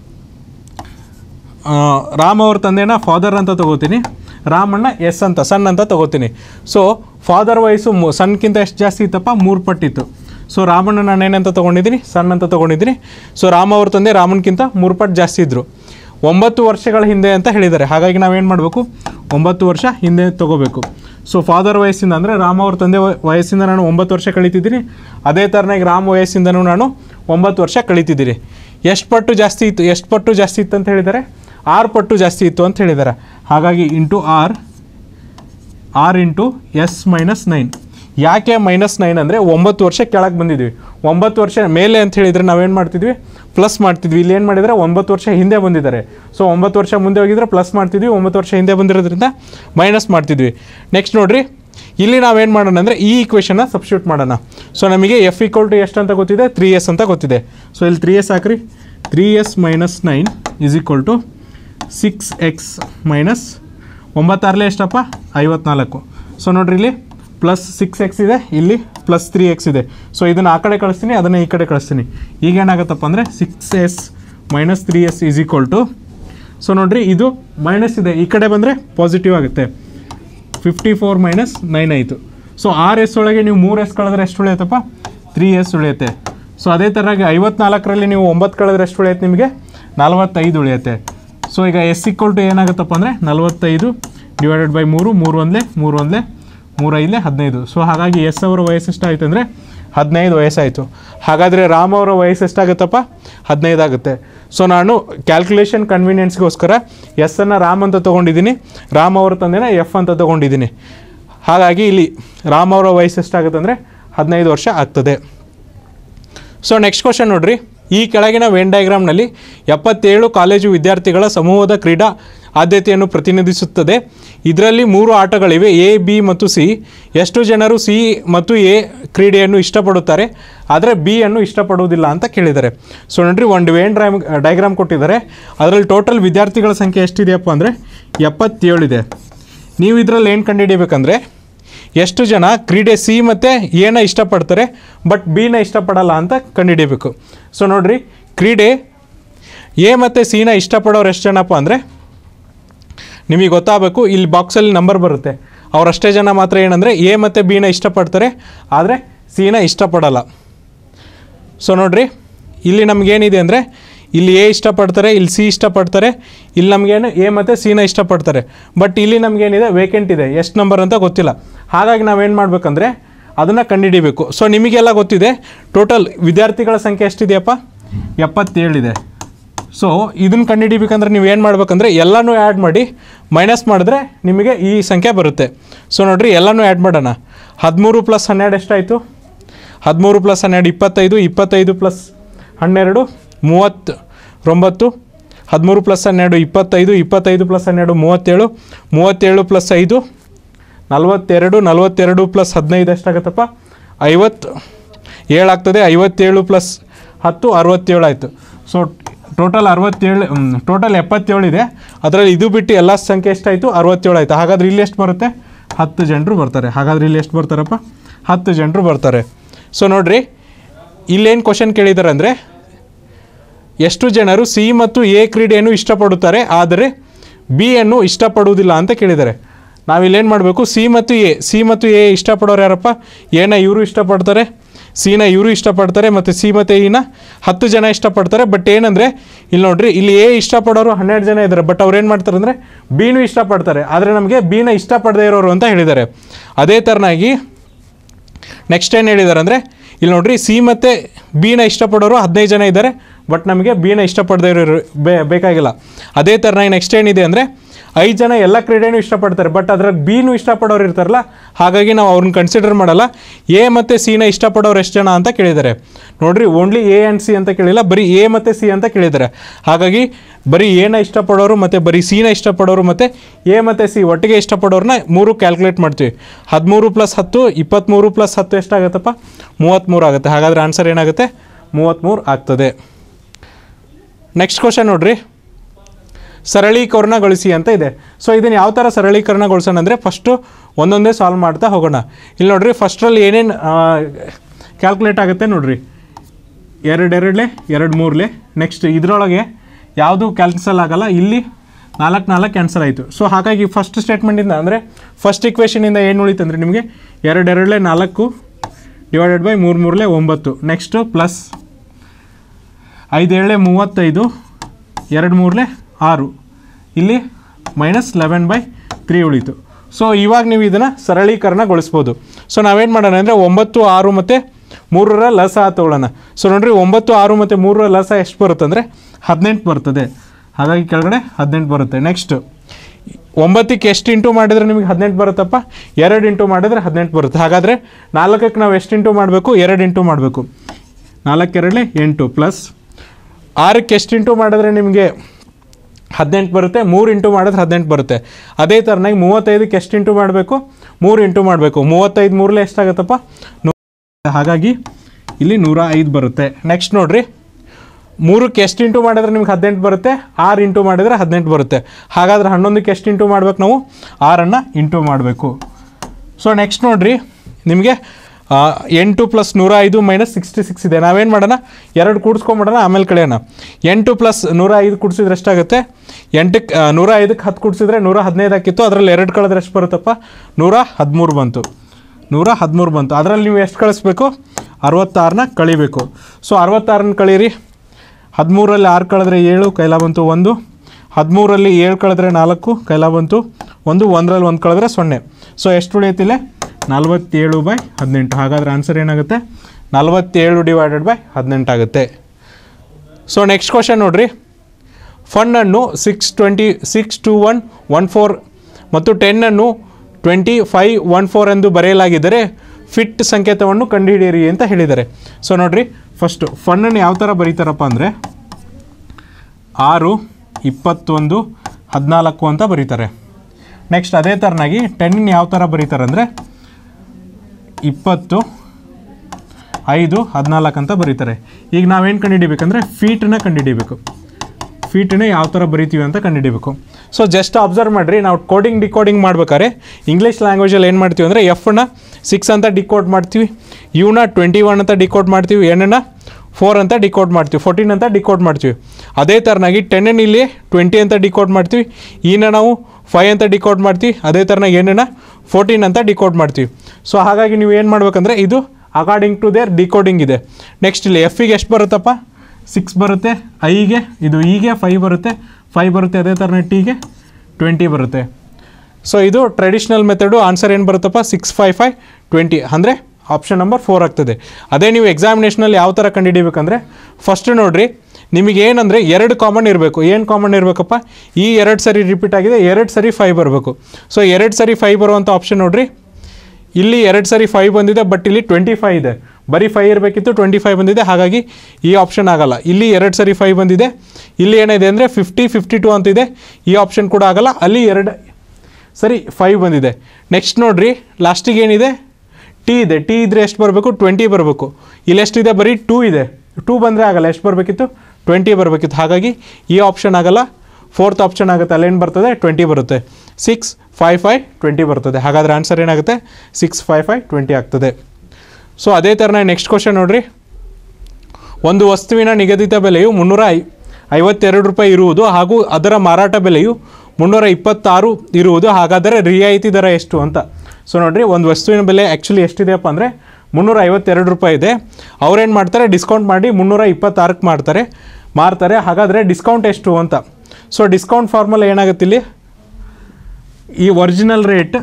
ಆ, ರಾಮ್ ಅವ್ರ ತಂದೆನ ಫಾದರ್ ಅಂತ ತಗೋತೀನಿ ರಾಮಣ್ಣ ಎಸ್ ಅಂತ ಸನ್ ಅಂತ ತಗೋತೀನಿ ಸೊ ಫಾದರ್ ವಯಸ್ಸು ಮು ಸನ್ಕಿಂತ ಎಷ್ಟು ಜಾಸ್ತಿ ಇತ್ತಪ್ಪ ಮೂರು ಪಟ್ಟಿತ್ತು ಸೊ ರಾಮಣ್ಣ ನಾನು ಏನಂತ ತೊಗೊಂಡಿದ್ದೀನಿ ಸನ್ ಅಂತ ತೊಗೊಂಡಿದ್ದೀನಿ ಸೊ ರಾಮ ಅವ್ರ ತಂದೆ ರಾಮನ್ಕಿಂತ ಮೂರು ಪಟ್ಟು ಜಾಸ್ತಿ ಇದ್ದರು ಒಂಬತ್ತು ವರ್ಷಗಳ ಹಿಂದೆ ಅಂತ ಹೇಳಿದ್ದಾರೆ ಹಾಗಾಗಿ ನಾವೇನು ಮಾಡಬೇಕು ಒಂಬತ್ತು ವರ್ಷ ಹಿಂದೆ ತಗೋಬೇಕು ಸೊ ಫಾದರ್ ವಯಸ್ಸಿಂದ ಅಂದರೆ ರಾಮ ಅವ್ರ ತಂದೆ ವಯ- ವಯಸ್ಸಿಂದ ನಾನು ಒಂಬತ್ತು ವರ್ಷ ಕಳೀತಿದ್ದೀನಿ ಅದೇ ಥರನಾಗಿ ರಾಮ ವಯಸ್ಸಿಂದನೂ ನಾನು ಒಂಬತ್ತು ವರ್ಷ ಕಳೀತಿದ್ದೀನಿ ಎಷ್ಟು ಪಟ್ಟು ಜಾಸ್ತಿ ಇತ್ತು ಎಷ್ಟು ಪಟ್ಟು ಜಾಸ್ತಿ ಇತ್ತು ಅಂತ ಹೇಳಿದ್ದಾರೆ ಆರು ಪಟ್ಟು ಜಾಸ್ತಿ ಇತ್ತು ಅಂತ ಹೇಳಿದ್ದಾರೆ ಹಾಗಾಗಿ into R R into S minus nine ಯಾಕೆ ಮೈನಸ್ ನೈನ್ ಅಂದರೆ ಒಂಬತ್ತು ವರ್ಷ ಕೆಳಗೆ ಬಂದಿದ್ವಿ ಒಂಬತ್ತು ವರ್ಷ ಮೇಲೆ ಅಂತ ಹೇಳಿದರೆ ನಾವೇನು ಮಾಡ್ತಿದ್ವಿ ಪ್ಲಸ್ ಮಾಡ್ತಿದ್ವಿ ಇಲ್ಲಿ ಏನು ಮಾಡಿದರೆ ಒಂಬತ್ತು ವರ್ಷ ಹಿಂದೆ ಬಂದಿದ್ದಾರೆ ಸೊ ಒಂಬತ್ತು ವರ್ಷ ಮುಂದೆ ಹೋಗಿದ್ರೆ ಪ್ಲಸ್ ಮಾಡ್ತಿದ್ವಿ ಒಂಬತ್ತು ವರ್ಷ ಹಿಂದೆ ಬಂದಿರೋದ್ರಿಂದ ಮೈನಸ್ ಮಾಡ್ತಿದ್ವಿ ನೆಕ್ಸ್ಟ್ ನೋಡ್ರಿ ಇಲ್ಲಿ ನಾವೇನು ಮಾಡೋಣ ಅಂದರೆ ಈ ಇಕ್ವೇಷನ್ನ ಸಬ್ಸ್ಟಿಟ್ಯೂಟ್ ಮಾಡೋಣ ಸೊ ನಮಗೆ ಎಫ್ ಈಕ್ವಲ್ ಟು ಎಷ್ಟು ಅಂತ ಗೊತ್ತಿದೆ ತ್ರೀ ಎಸ್ ಅಂತ ಗೊತ್ತಿದೆ ಸೊ ಇಲ್ಲಿ ತ್ರೀ ಎಸ್ ಹಾಕ್ರಿ three S minus nine is equal to six X minus ಒಂಬತ್ತಾರಲೇ ಎಷ್ಟಪ್ಪ ಐವತ್ನಾಲ್ಕು ಸೊ ನೋಡ್ರಿ ಇಲ್ಲಿ ಪ್ಲಸ್ ಸಿಕ್ಸ್ ಎಕ್ಸ್ ಇದೆ ಇಲ್ಲಿ ಪ್ಲಸ್ ತ್ರೀ ಎಕ್ಸ್ ಇದೆ ಸೊ ಇದನ್ನು ಆ ಕಡೆ ಕಳಿಸ್ತೀನಿ ಅದನ್ನು ಈ ಕಡೆ ಕಳಿಸ್ತೀನಿ ಈಗ ಏನಾಗುತ್ತಪ್ಪ ಅಂದರೆ six S minus three S is equal to so ನೋಡ್ರಿ ಇದು ಮೈನಸ್ ಇದೆ ಈ ಕಡೆ ಬಂದರೆ ಪಾಸಿಟಿವ್ ಆಗುತ್ತೆ ಫಿಫ್ಟಿ ಫೋರ್ ಮೈನಸ್ ನೈನ್ ಆಯಿತು ಸೊ ಆರ್ ಎಸ್ ಒಳಗೆ ನೀವು ಮೂರು ಎಸ್ ಕಳೆದ್ರೆ ಎಷ್ಟು ಉಳಿಯುತ್ತಪ್ಪ ತ್ರೀ ಎಸ್ ಉಳಿಯುತ್ತೆ ಸೊ ಅದೇ ಥರವಾಗಿ ಐವತ್ನಾಲ್ಕರಲ್ಲಿ ನೀವು ಒಂಬತ್ತು ಕಳೆದ್ರೆ ಎಷ್ಟು ಉಳಿಯುತ್ತೆ ನಿಮಗೆ ನಲವತ್ತೈದು ಉಳಿಯುತ್ತೆ ಸೊ ಈಗ ಎಸ್ ಇಕ್ವಲ್ ಟು ಏನಾಗುತ್ತಪ್ಪ ಅಂದರೆ ನಲವತ್ತೈದು ಡಿವೈಡೆಡ್ ಬೈ ಮೂರು ಮೂರು ಒಂದಲೇ ಮೂರು ಒಂದಲೇ ಮೂರೈದಲೇ ಹದಿನೈದು ಸೊ ಹಾಗಾಗಿ ಎಸ್ ಅವರ ವಯಸ್ಸು ಎಷ್ಟಾಯಿತು ಅಂದರೆ ಹದಿನೈದು ವಯಸ್ಸಾಯಿತು ಹಾಗಾದರೆ ರಾಮ್ ಅವರ ವಯಸ್ಸು ಎಷ್ಟಾಗುತ್ತಪ್ಪ ಹದಿನೈದು ಆಗುತ್ತೆ ಸೊ ನಾನು ಕ್ಯಾಲ್ಕುಲೇಷನ್ ಕನ್ವೀನಿಯನ್ಸ್ಗೋಸ್ಕರ ಎಸ್ ಅನ್ನು ರಾಮ್ ಅಂತ ತೊಗೊಂಡಿದ್ದೀನಿ ರಾಮ್ ಅವರ ತಂದೆನ ಎಫ್ ಅಂತ ತೊಗೊಂಡಿದ್ದೀನಿ ಹಾಗಾಗಿ ಇಲ್ಲಿ ರಾಮ್ ಅವರ ವಯಸ್ಸು ಎಷ್ಟಾಗುತ್ತೆ ಅಂದರೆ ಹದಿನೈದು ವರ್ಷ ಆಗ್ತದೆ ಸೊ ನೆಕ್ಸ್ಟ್ ಕ್ವಶನ್ ನೋಡ್ರಿ ಈ ಕೆಳಗಿನ ವೆನ್ ಡಯಾಗ್ರಾಮ್ನಲ್ಲಿ ಎಪ್ಪತ್ತೇಳು ಕಾಲೇಜು ವಿದ್ಯಾರ್ಥಿಗಳ ಸಮೂಹದ ಕ್ರೀಡಾ ಆದ್ಯತೆಯನ್ನು ಪ್ರತಿನಿಧಿಸುತ್ತದೆ ಇದರಲ್ಲಿ ಮೂರು ಆಟಗಳಿವೆ ಎ ಬಿ ಮತ್ತು ಸಿ ಎಷ್ಟು ಜನರು ಸಿ ಮತ್ತು ಎ ಕ್ರೀಡೆಯನ್ನು ಇಷ್ಟಪಡುತ್ತಾರೆ ಆದರೆ ಬಿ ಅನ್ನು ಇಷ್ಟಪಡುವುದಿಲ್ಲ ಅಂತ ಕೇಳಿದ್ದಾರೆ ಸೊ ನೋಡ್ರಿ ಒಂದು ವೇನ್ ಡ್ರೈಮ್ ಡಯಾಗ್ರಾಮ್ ಕೊಟ್ಟಿದ್ದಾರೆ ಅದರಲ್ಲಿ ಟೋಟಲ್ ವಿದ್ಯಾರ್ಥಿಗಳ ಸಂಖ್ಯೆ ಎಷ್ಟಿದೆಯಪ್ಪ ಅಂದರೆ ಎಪ್ಪತ್ತೇಳಿದೆ ನೀವು ಇದರಲ್ಲಿ ಏನು ಕಂಡುಹಿಡಿಯಬೇಕಂದ್ರೆ ಎಷ್ಟು ಜನ ಕ್ರೀಡೆ ಸಿ ಮತ್ತು ಎನ ಇಷ್ಟಪಡ್ತಾರೆ ಬಟ್ ಬಿನ ಇಷ್ಟಪಡಲ್ಲ ಅಂತ ಕಂಡುಹಿಡಿಯಬೇಕು ಸೊ ನೋಡ್ರಿ ಕ್ರೀಡೆ ಎ ಮತ್ತು ಸಿನ ಇಷ್ಟಪಡೋರು ಎಷ್ಟು ಜನಪ್ಪ ಅಂದರೆ ನಿಮಗೆ ಗೊತ್ತಾಗಬೇಕು ಇಲ್ಲಿ ಬಾಕ್ಸಲ್ಲಿ ನಂಬರ್ ಬರುತ್ತೆ ಅವರಷ್ಟೇ ಜನ ಮಾತ್ರ ಏನಂದರೆ ಎ ಮತ್ತು ಬಿನ ಇಷ್ಟಪಡ್ತಾರೆ ಆದರೆ ಸಿನ ಇಷ್ಟಪಡಲ್ಲ ಸೊ ನೋಡ್ರಿ ಇಲ್ಲಿ ನಮಗೇನಿದೆ ಅಂದರೆ ಇಲ್ಲಿ ಎ ಇಷ್ಟಪಡ್ತಾರೆ ಇಲ್ಲಿ ಸಿ ಇಷ್ಟಪಡ್ತಾರೆ ಇಲ್ಲಿ ನಮಗೇನು ಎ ಮತ್ತು ಸಿನ ಇಷ್ಟಪಡ್ತಾರೆ ಬಟ್ ಇಲ್ಲಿ ನಮಗೇನಿದೆ ವೇಕೆಂಟ್ ಇದೆ ಎಷ್ಟು ನಂಬರ್ ಅಂತ ಗೊತ್ತಿಲ್ಲ ಹಾಗಾಗಿ ನಾವೇನು ಮಾಡಬೇಕಂದ್ರೆ ಅದನ್ನು ಕಂಡುಹಿಡಿಬೇಕು ಸೊ ನಿಮಗೆಲ್ಲ ಗೊತ್ತಿದೆ ಟೋಟಲ್ ವಿದ್ಯಾರ್ಥಿಗಳ ಸಂಖ್ಯೆ ಎಷ್ಟಿದೆಯಪ್ಪ ಎಪ್ಪತ್ತೇಳಿದೆ ಸೊ ಇದನ್ನು ಕಂಡುಹಿಡಿಬೇಕಂದ್ರೆ ನೀವು ಏನು ಮಾಡ್ಬೇಕಂದ್ರೆ ಎಲ್ಲನೂ ಆ್ಯಡ್ ಮಾಡಿ ಮೈನಸ್ ಮಾಡಿದ್ರೆ ನಿಮಗೆ ಈ ಸಂಖ್ಯೆ ಬರುತ್ತೆ ಸೊ ನೋಡಿರಿ ಎಲ್ಲನೂ ಆ್ಯಡ್ ಮಾಡೋಣ ಹದಿಮೂರು ಪ್ಲಸ್ ಹನ್ನೆರಡು ಎಷ್ಟಾಯಿತು ಹದಿಮೂರು ಪ್ಲಸ್ ಹನ್ನೆರಡು ಇಪ್ಪತ್ತೈದು ಇಪ್ಪತ್ತೈದು ಪ್ಲಸ್ ಹನ್ನೆರಡು ಮೂವತ್ತು ಒಂಬತ್ತು ಹದಿಮೂರು ಪ್ಲಸ್ ಹನ್ನೆರಡು ಇಪ್ಪತ್ತೈದು ಇಪ್ಪತ್ತೈದು ಪ್ಲಸ್ ಹನ್ನೆರಡು ಮೂವತ್ತೇಳು ಮೂವತ್ತೇಳು ಪ್ಲಸ್ ಐದು ನಲವತ್ತೆರಡು ನಲವತ್ತೆರಡು ಪ್ಲಸ್ ಹದಿನೈದು ಎಷ್ಟಾಗುತ್ತಪ್ಪ ಐವತ್ತು ಏಳಾಗ್ತದೆ ಐವತ್ತೇಳು ಪ್ಲಸ್ ಹತ್ತು ಅರವತ್ತೇಳು ಆಯಿತು ಸೊ ಟೋಟಲ್ ಅರವತ್ತೇಳು ಟೋಟಲ್ ಎಪ್ಪತ್ತೇಳು ಇದೆ ಅದರಲ್ಲಿ ಇದು ಬಿಟ್ಟು ಎಲ್ಲ ಸಂಖ್ಯೆ ಎಷ್ಟಾಯಿತು ಅರವತ್ತೇಳು ಆಯಿತು ಹಾಗಾದ್ರೆ ಇಲ್ಲಿ ಎಷ್ಟು ಬರುತ್ತೆ ಹತ್ತು ಜನರು ಬರ್ತಾರೆ ಹಾಗಾದ್ರೆ ಇಲ್ಲಿ ಎಷ್ಟು ಬರ್ತಾರಪ್ಪ ಹತ್ತು ಜನರು ಬರ್ತಾರೆ ಸೊ ನೋಡ್ರಿ ಇಲ್ಲೇನು ಕ್ವಶನ್ ಕೇಳಿದ್ದಾರೆ ಅಂದರೆ ಎಷ್ಟು ಜನರು ಸಿ ಮತ್ತು ಎ ಕ್ರೀಡೆಯನ್ನು ಇಷ್ಟಪಡುತ್ತಾರೆ ಆದರೆ ಬಿ ಅನ್ನು ಇಷ್ಟಪಡುವುದಿಲ್ಲ ಅಂತ ಕೇಳಿದ್ದಾರೆ ನಾವಿಲ್ಲೇನು ಮಾಡಬೇಕು ಸಿ ಮತ್ತು ಎ ಸಿ ಮತ್ತು ಎ ಇಷ್ಟಪಡೋರು ಯಾರಪ್ಪ ಎನ ಇವರು ಇಷ್ಟಪಡ್ತಾರೆ ಸಿನ ಇವರು ಇಷ್ಟಪಡ್ತಾರೆ ಮತ್ತು ಸಿ ಮತ್ತು ಇನ ಹತ್ತು ಜನ ಇಷ್ಟಪಡ್ತಾರೆ ಬಟ್ ಏನಂದರೆ ಇಲ್ಲಿ ನೋಡ್ರಿ ಇಲ್ಲಿ ಎ ಇಷ್ಟಪಡೋರು ಹನ್ನೆರಡು ಜನ ಇದ್ದಾರೆ ಬಟ್ ಅವ್ರು ಏನು ಮಾಡ್ತಾರೆ ಅಂದರೆ ಬಿನೂ ಇಷ್ಟಪಡ್ತಾರೆ ಆದರೆ ನಮಗೆ ಬಿನ ಇಷ್ಟಪಡದೇ ಇರೋರು ಅಂತ ಹೇಳಿದ್ದಾರೆ ಅದೇ ಥರನಾಗಿ ನೆಕ್ಸ್ಟ್ ಏನು ಹೇಳಿದ್ದಾರೆ ಅಂದರೆ ಇಲ್ಲಿ ನೋಡ್ರಿ ಸಿ ಮತ್ತು ಬಿನ ಇಷ್ಟಪಡೋರು ಹದಿನೈದು ಜನ ಇದ್ದಾರೆ ಬಟ್ ನಮಗೆ ಬಿನ ಇಷ್ಟಪಡದೇ ಇರೋರು ಬೇ ಬೇಕಾಗಿಲ್ಲ ಅದೇ ಥರನಾಗಿ ನೆಕ್ಸ್ಟ್ ಏನಿದೆ ಅಂದರೆ ಐದು ಜನ ಎಲ್ಲ ಕ್ರೀಡೆನೂ ಇಷ್ಟಪಡ್ತಾರೆ ಬಟ್ ಅದ್ರಾಗ ಬಿನೂ ಇಷ್ಟಪಡೋರು ಇರ್ತಾರಲ್ಲ ಹಾಗಾಗಿ ನಾವು ಅವ್ರನ್ನ ಕನ್ಸಿಡರ್ ಮಾಡಲ್ಲ ಎ ಮತ್ತು ಸಿನ ಇಷ್ಟಪಡೋರು ಎಷ್ಟು ಜನ ಅಂತ ಕೇಳಿದ್ದಾರೆ ನೋಡ್ರಿ ಓನ್ಲಿ ಎ ಆ್ಯಂಡ್ ಸಿ ಅಂತ ಕೇಳಿಲ್ಲ ಬರೀ ಎ ಮತ್ತು ಸಿ ಅಂತ ಕೇಳಿದ್ದಾರೆ ಹಾಗಾಗಿ ಬರೀ ಎನ ಇಷ್ಟಪಡೋರು ಮತ್ತು ಬರೀ ಸಿನ ಇಷ್ಟಪಡೋರು ಮತ್ತು ಎ ಮತ್ತು ಸಿ ಒಟ್ಟಿಗೆ ಇಷ್ಟಪಡೋರನ್ನ ಮೂರು ಕ್ಯಾಲ್ಕುಲೇಟ್ ಮಾಡ್ತೀವಿ ಹದಿಮೂರು ಪ್ಲಸ್ ಹತ್ತು ಇಪ್ಪತ್ತ್ಮೂರು ಪ್ಲಸ್ ಹತ್ತು ಎಷ್ಟಾಗುತ್ತಪ್ಪ ಮೂವತ್ತ್ಮೂರು ಆಗುತ್ತೆ ಹಾಗಾದರೆ ಆನ್ಸರ್ ಏನಾಗುತ್ತೆ ಮೂವತ್ತ್ಮೂರು ಆಗ್ತದೆ ನೆಕ್ಸ್ಟ್ ಕ್ವಶನ್ ನೋಡ್ರಿ ಸರಳೀಕರಣಗೊಳಿಸಿ ಅಂತ ಇದೆ ಸೊ ಇದನ್ನು ಯಾವ ಥರ ಸರಳೀಕರಣಗೊಳಿಸೋಣ ಅಂದರೆ ಫಸ್ಟು ಒಂದೊಂದೇ ಸಾಲ್ವ್ ಮಾಡ್ತಾ ಹೋಗೋಣ ಇಲ್ಲಿ ನೋಡ್ರಿ ಫಸ್ಟ್ರಲ್ಲಿ ಏನೇನು ಕ್ಯಾಲ್ಕುಲೇಟ್ ಆಗುತ್ತೆ ನೋಡ್ರಿ ಎರಡೆರಡಲೆ ಎರಡು ಮೂರಲೆ ನೆಕ್ಸ್ಟ್ ಇದರೊಳಗೆ ಯಾವುದು ಕ್ಯಾನ್ಸಲ್ ಆಗಲ್ಲ ಇಲ್ಲಿ ನಾಲ್ಕು ನಾಲ್ಕು ಕ್ಯಾನ್ಸಲ್ ಆಯಿತು ಸೊ ಹಾಗಾಗಿ ಫಸ್ಟ್ ಸ್ಟೇಟ್ಮೆಂಟಿಂದ ಅಂದರೆ ಫಸ್ಟ್ ಇಕ್ವೇಷನಿಂದ ಏನು ಉಳಿತು ಅಂದರೆ ನಿಮಗೆ ಎರಡೆರಡಲೆ ನಾಲ್ಕು ಡಿವೈಡೆಡ್ ಬೈ ಮೂರು ಮೂರಲೆ ಒಂಬತ್ತು ನೆಕ್ಸ್ಟು ಪ್ಲಸ್ ಐದು ಏಳೆ ಮೂವತ್ತೈದು ಎರಡು ಮೂರಲೆ ಆರು ಇಲ್ಲಿ ಮೈನಸ್ ಲೆವೆನ್ ಬೈ ತ್ರೀ ಉಳಿತು ಸೊ ಇವಾಗ ನೀವು ಇದನ್ನು ಸರಳೀಕರಣಗೊಳಿಸ್ಬೋದು ಸೊ ನಾವೇನು ಮಾಡೋಣ ಅಂದರೆ ಒಂಬತ್ತು ಆರು ಮತ್ತು ಮೂರರ ಲಸ ತೊಗೊಳ್ಳೋಣ ಸೊ ನೋಡ್ರಿ ಒಂಬತ್ತು ಆರು ಮತ್ತು ಮೂರರ ಲಸ ಎಷ್ಟು ಬರುತ್ತೆ ಅಂದರೆ ಹದಿನೆಂಟು ಬರ್ತದೆ ಹಾಗಾಗಿ ಕೆಳಗಡೆ ಹದಿನೆಂಟು ಬರುತ್ತೆ ನೆಕ್ಸ್ಟ್ ಒಂಬತ್ತಕ್ಕೆ ಎಷ್ಟು ಇಂಟು ಮಾಡಿದರೆ ನಿಮಗೆ ಹದಿನೆಂಟು ಬರುತ್ತಪ್ಪ ಎರಡು ಇಂಟು ಮಾಡಿದರೆ ಹದಿನೆಂಟು ಬರುತ್ತೆ ಹಾಗಾದರೆ ನಾಲ್ಕಕ್ಕೆ ನಾವು ಎಷ್ಟು ಇಂಟು ಮಾಡಬೇಕು ಎರಡು ಇಂಟು ಮಾಡಬೇಕು ನಾಲ್ಕೆರಡಲೆ ಎಂಟು ಪ್ಲಸ್ ಆರಕ್ಕೆ ಎಷ್ಟು ಇಂಟು ಮಾಡಿದ್ರೆ ನಿಮಗೆ ಹದಿನೆಂಟು ಬರುತ್ತೆ ಮೂರು ಇಂಟು ಮಾಡಿದ್ರೆ ಹದಿನೆಂಟು ಬರುತ್ತೆ ಅದೇ ಥರನಾಗಿ ಮೂವತ್ತೈದಕ್ಕೆ ಎಷ್ಟು ಇಂಟು ಮಾಡಬೇಕು ಮೂರು ಇಂಟು ಮಾಡಬೇಕು ಮೂವತ್ತೈದು ಮೂರಲೆ ಎಷ್ಟಾಗುತ್ತಪ್ಪ ನೂ ಹಾಗಾಗಿ ಇಲ್ಲಿ ನೂರ ಐದು ಬರುತ್ತೆ ನೆಕ್ಸ್ಟ್ ನೋಡ್ರಿ ಮೂರಕ್ಕೆ ಎಷ್ಟು ಇಂಟು ಮಾಡಿದ್ರೆ ನಿಮ್ಗೆ ಹದಿನೆಂಟು ಬರುತ್ತೆ ಆರು ಇಂಟು ಮಾಡಿದರೆ ಹದಿನೆಂಟು ಬರುತ್ತೆ ಹಾಗಾದ್ರೆ ಹನ್ನೊಂದಕ್ಕೆ ಎಷ್ಟು ಇಂಟು ಮಾಡ್ಬೇಕು ನಾವು ಆರನ್ನು ಇಂಟು ಮಾಡಬೇಕು ಸೊ ನೆಕ್ಸ್ಟ್ ನೋಡ್ರಿ ನಿಮಗೆ ಆ, ಎಂಟು ಪ್ಲಸ್ ನೂರ ಐದು ಮೈನಸ್ ಸಿಕ್ಸ್ಟಿ ಸಿಕ್ಸ್ ಇದೆ ನಾವೇನು ಮಾಡೋಣ ಎರಡು ಕೂಡಿಸ್ಕೊಂಬಿಡೋಣ ಆಮೇಲೆ ಕಳೆಯೋಣ ಎಂಟು ಪ್ಲಸ್ ನೂರ ಐದು ಕೂಡಿಸಿದ್ರೆ ಎಷ್ಟಾಗುತ್ತೆ ಎಂಟಕ್ಕೆ ಆ, ನೂರ ಐದಕ್ಕೆ ಹತ್ತು ಕೂಡಿಸಿದ್ರೆ ನೂರ ಹದಿನೈದು ಹಾಕಿತ್ತು ಅದರಲ್ಲಿ ಎರಡು ಕಳೆದ್ರೆ ಎಷ್ಟು ಬರುತ್ತಪ್ಪ ನೂರ ಹದಿಮೂರು ಬಂತು ನೂರ ಹದಿಮೂರು ಬಂತು ಅದರಲ್ಲಿ ನೀವು ಎಷ್ಟು ಕಳಿಸ್ಬೇಕು ಅರವತ್ತಾರನ್ನ ಕಳಿಬೇಕು ಸೊ ಅರವತ್ತಾರನ್ನ ಕಳೀರಿ ಹದಿಮೂರಲ್ಲಿ ಆರು ಕಳೆದ್ರೆ ಏಳು ಕೈಲ ಬಂತು ಒಂದು ಹದಿಮೂರಲ್ಲಿ ಏಳು ಕಳೆದ್ರೆ ನಾಲ್ಕು ಕೈಲ ಬಂತು ಒಂದು ಒಂದರಲ್ಲಿ ಒಂದು ಕಳೆದ್ರೆ ಸೊನ್ನೆ ಸೊ ಎಷ್ಟು ಉಳಿಯುತ್ತಿಲ್ಲ ನಲ್ವತ್ತೇಳು ಬೈ ಹದಿನೆಂಟು ಹಾಗಾದ್ರೆ ಆನ್ಸರ್ ಏನಾಗುತ್ತೆ ನಲ್ವತ್ತೇಳು ಡಿವೈಡೆಡ್ ಬೈ ಹದಿನೆಂಟು ಆಗುತ್ತೆ ಸೊ ನೆಕ್ಸ್ಟ್ ಕ್ವಶನ್ ನೋಡ್ರಿ ಫಂಡನ್ನು six twenty six two one one four ಮತ್ತು ಟೆನ್ನನ್ನು ಟ್ವೆಂಟಿ ಫೈವ್ ಒನ್ ಫೋರ್ ಎಂದು ಬರೆಯಲಾಗಿದ್ದರೆ ಫಿಟ್ ಸಂಕೇತವನ್ನು ಕಂಡುಹಿಡಿಯಿರಿ ಅಂತ ಹೇಳಿದ್ದಾರೆ ಸೊ ನೋಡ್ರಿ ಫಸ್ಟು ಫಂಡನ್ನು ಯಾವ ಥರ ಬರೀತಾರಪ್ಪ ಅಂದರೆ ಆರು ಇಪ್ಪತ್ತೊಂದು ಹದಿನಾಲ್ಕು ಅಂತ ಬರೀತಾರೆ ನೆಕ್ಸ್ಟ್ ಅದೇ ಥರನಾಗಿ ಟೆನ್ನ ಯಾವ ಥರ ಬರೀತಾರೆ ಅಂದರೆ ಇಪ್ಪತ್ತು ಐದು ಹದಿನಾಲ್ಕು ಅಂತ ಬರೀತಾರೆ ಈಗ ನಾವೇನು ಕಂಡುಹಿಡಿಬೇಕಂದ್ರೆ ಫೀಟನ್ನ ಕಂಡುಹಿಡಿಬೇಕು ಫೀಟನ್ನ ಯಾವ ಥರ ಬರಿತೀವಿ ಅಂತ ಕಂಡುಹಿಡಿಬೇಕು ಸೊ ಜಸ್ಟ್ ಅಬ್ಸರ್ವ್ ಮಾಡಿರಿ ನಾವು ಕೋಡಿಂಗ್ ಡಿಕೋಡಿಂಗ್ ಮಾಡ್ಬೇಕಾದ್ರೆ ಇಂಗ್ಲೀಷ್ ಲ್ಯಾಂಗ್ವೇಜಲ್ಲಿ ಏನು ಮಾಡ್ತೀವಿ ಅಂದರೆ ಎಫ್ನ ಸಿಕ್ಸ್ ಅಂತ ಡಿಕೋಡ್ ಮಾಡ್ತೀವಿ ಯುನ ಟ್ವೆಂಟಿ ಒನ್ ಅಂತ ಡಿಕೋಡ್ ಮಾಡ್ತೀವಿ ಎನ್ನ ಫೋರ್ ಅಂತ ಡಿಕೋಡ್ ಮಾಡ್ತೀವಿ ಫೋರ್ಟೀನ್ ಅಂತ ಡಿಕೋಡ್ ಮಾಡ್ತೀವಿ ಅದೇ ಥರನಾಗಿ ಟೆನ್ನ ಇಲ್ಲಿ ಟ್ವೆಂಟಿ ಅಂತ ಡಿಕೋಡ್ ಮಾಡ್ತೀವಿ ಈನ ನಾವು ಫೈವ್ ಅಂತ ಡಿಕೋಡ್ ಮಾಡ್ತೀವಿ ಅದೇ ಥರನಾಗಿ ಏನನ್ನ ಫೋರ್ಟೀನ್ ಅಂತ ಡಿಕೋಡ್ ಮಾಡ್ತೀವಿ ಸೊ ಹಾಗಾಗಿ ನೀವು ಏನು ಮಾಡ್ಬೇಕಂದ್ರೆ ಇದು ಅಕಾರ್ಡಿಂಗ್ ಟು ದೇರ್ ಡಿಕೋಡಿಂಗ್ ಇದೆ ನೆಕ್ಸ್ಟ್ ಇಲ್ಲಿ ಎಫಿಗೆ ಎಷ್ಟು ಬರುತ್ತಪ್ಪ ಸಿಕ್ಸ್ ಬರುತ್ತೆ ಐಗೆ ಇದು ಈಗೆ ಫೈವ್ ಬರುತ್ತೆ ಫೈವ್ ಬರುತ್ತೆ ಅದೇ ಥರನೇ ಟೀಗೆ ಟ್ವೆಂಟಿ ಬರುತ್ತೆ ಸೊ ಇದು ಟ್ರೆಡಿಷ್ನಲ್ ಮೆಥಡು ಆನ್ಸರ್ ಏನು ಬರುತ್ತಪ್ಪ ಸಿಕ್ಸ್ ಫೈವ್ ಫೈವ್ ಟ್ವೆಂಟಿ ಅಂದರೆ ಆಪ್ಷನ್ ನಂಬರ್ ಫೋರ್ ಆಗ್ತದೆ ಅದೇ ನೀವು ಎಕ್ಸಾಮಿನೇಷನಲ್ಲಿ ಯಾವ ಥರ ಕಂಡುಹಿಡಿಬೇಕಂದ್ರೆ ಫಸ್ಟ್ ನೋಡಿರಿ ನಿಮಗೆ ಏನಂದರೆ ಎರಡು ಕಾಮನ್ ಇರಬೇಕು ಏನು ಕಾಮನ್ ಇರಬೇಕಪ್ಪ ಈ ಎರಡು ಸರಿ ರಿಪೀಟ್ ಆಗಿದೆ ಎರಡು ಸರಿ ಫೈವ್ ಬರಬೇಕು ಸೊ ಎರಡು ಸರಿ ಫೈವ್ ಬರುವಂಥ ಆಪ್ಷನ್ ನೋಡಿರಿ ಇಲ್ಲಿ ಎರಡು ಸರಿ ಫೈವ್ ಬಂದಿದೆ ಬಟ್ ಇಲ್ಲಿ ಟ್ವೆಂಟಿ ಫೈವ್ ಇದೆ ಬರೀ ಫೈವ್ ಇರಬೇಕಿತ್ತು ಟ್ವೆಂಟಿ ಫೈವ್ ಬಂದಿದೆ ಹಾಗಾಗಿ ಈ ಆಪ್ಷನ್ ಆಗಲ್ಲ ಇಲ್ಲಿ ಎರಡು ಸರಿ ಫೈವ್ ಬಂದಿದೆ ಇಲ್ಲಿ ಏನಿದೆ ಅಂದರೆ ಫಿಫ್ಟಿ ಫಿಫ್ಟಿ ಟು ಅಂತಿದೆ ಈ ಆಪ್ಷನ್ ಕೂಡ ಆಗಲ್ಲ ಅಲ್ಲಿ ಎರಡು ಸರಿ ಫೈವ್ ಬಂದಿದೆ ನೆಕ್ಸ್ಟ್ ನೋಡ್ರಿ ಲಾಸ್ಟಿಗೆ ಏನಿದೆ ಟಿ ಇದೆ ಟಿ ಇದ್ದರೆ ಎಷ್ಟು ಬರಬೇಕು ಟ್ವೆಂಟಿ ಬರಬೇಕು ಇಲ್ಲಿ ಎಷ್ಟಿದೆ ಬರೀ ಟೂ ಇದೆ ಟೂ ಬಂದರೆ ಆಗಲ್ಲ ಎಷ್ಟು ಬರಬೇಕಿತ್ತು ಟ್ವೆಂಟಿ ಬರಬೇಕಿತ್ತು ಹಾಗಾಗಿ ಈ ಆಪ್ಷನ್ ಆಗಲ್ಲ ಫೋರ್ತ್ ಆಪ್ಷನ್ ಆಗುತ್ತೆ ಅಲ್ಲೇನು ಬರ್ತದೆ ಟ್ವೆಂಟಿ ಬರುತ್ತೆ ಸಿಕ್ಸ್ ಫೈವ್ ಫೈವ್ ಟ್ವೆಂಟಿ ಬರ್ತದೆ ಹಾಗಾದ್ರೆ ಆನ್ಸರ್ ಏನಾಗುತ್ತೆ ಸಿಕ್ಸ್ ಫೈವ್ ಫೈವ್ ಟ್ವೆಂಟಿ ಆಗ್ತದೆ ಸೊ ಅದೇ ಥರನೇ ನೆಕ್ಸ್ಟ್ ಕ್ವಶನ್ ನೋಡ್ರಿ ಒಂದು ವಸ್ತುವಿನ ನಿಗದಿತ ಬೆಲೆಯು ಮುನ್ನೂರ ಐ ಐವತ್ತೆರಡು ರೂಪಾಯಿ ಇರುವುದು ಹಾಗೂ ಅದರ ಮಾರಾಟ ಬೆಲೆಯು ಮುನ್ನೂರ ಇಪ್ಪತ್ತಾರು ಇರುವುದು ಹಾಗಾದರೆ ರಿಯಾಯಿತಿ ದರ ಎಷ್ಟು ಅಂತ ಸೊ ನೋಡಿರಿ ಒಂದು ವಸ್ತುವಿನ ಬೆಲೆ ಆ್ಯಕ್ಚುಲಿ ಎಷ್ಟಿದೆಯಪ್ಪ ಅಂದರೆ ಮುನ್ನೂರ ಐವತ್ತೆರಡು ರೂಪಾಯಿ ಇದೆ ಅವ್ರೇನು ಮಾಡ್ತಾರೆ ಡಿಸ್ಕೌಂಟ್ ಮಾಡಿ ಮುನ್ನೂರ ಇಪ್ಪತ್ತಾರಕ್ಕೆ ಮಾಡ್ತಾರೆ ಮಾರ್ತಾರೆ ಹಾಗಾದರೆ ಡಿಸ್ಕೌಂಟ್ ಎಷ್ಟು ಅಂತ ಸೊ ಡಿಸ್ಕೌಂಟ್ ಫಾರ್ಮುಲಾ ಏನಾಗುತ್ತೆ ಇಲ್ಲಿ ಈ ಒರಿಜಿನಲ್ ರೇಟ್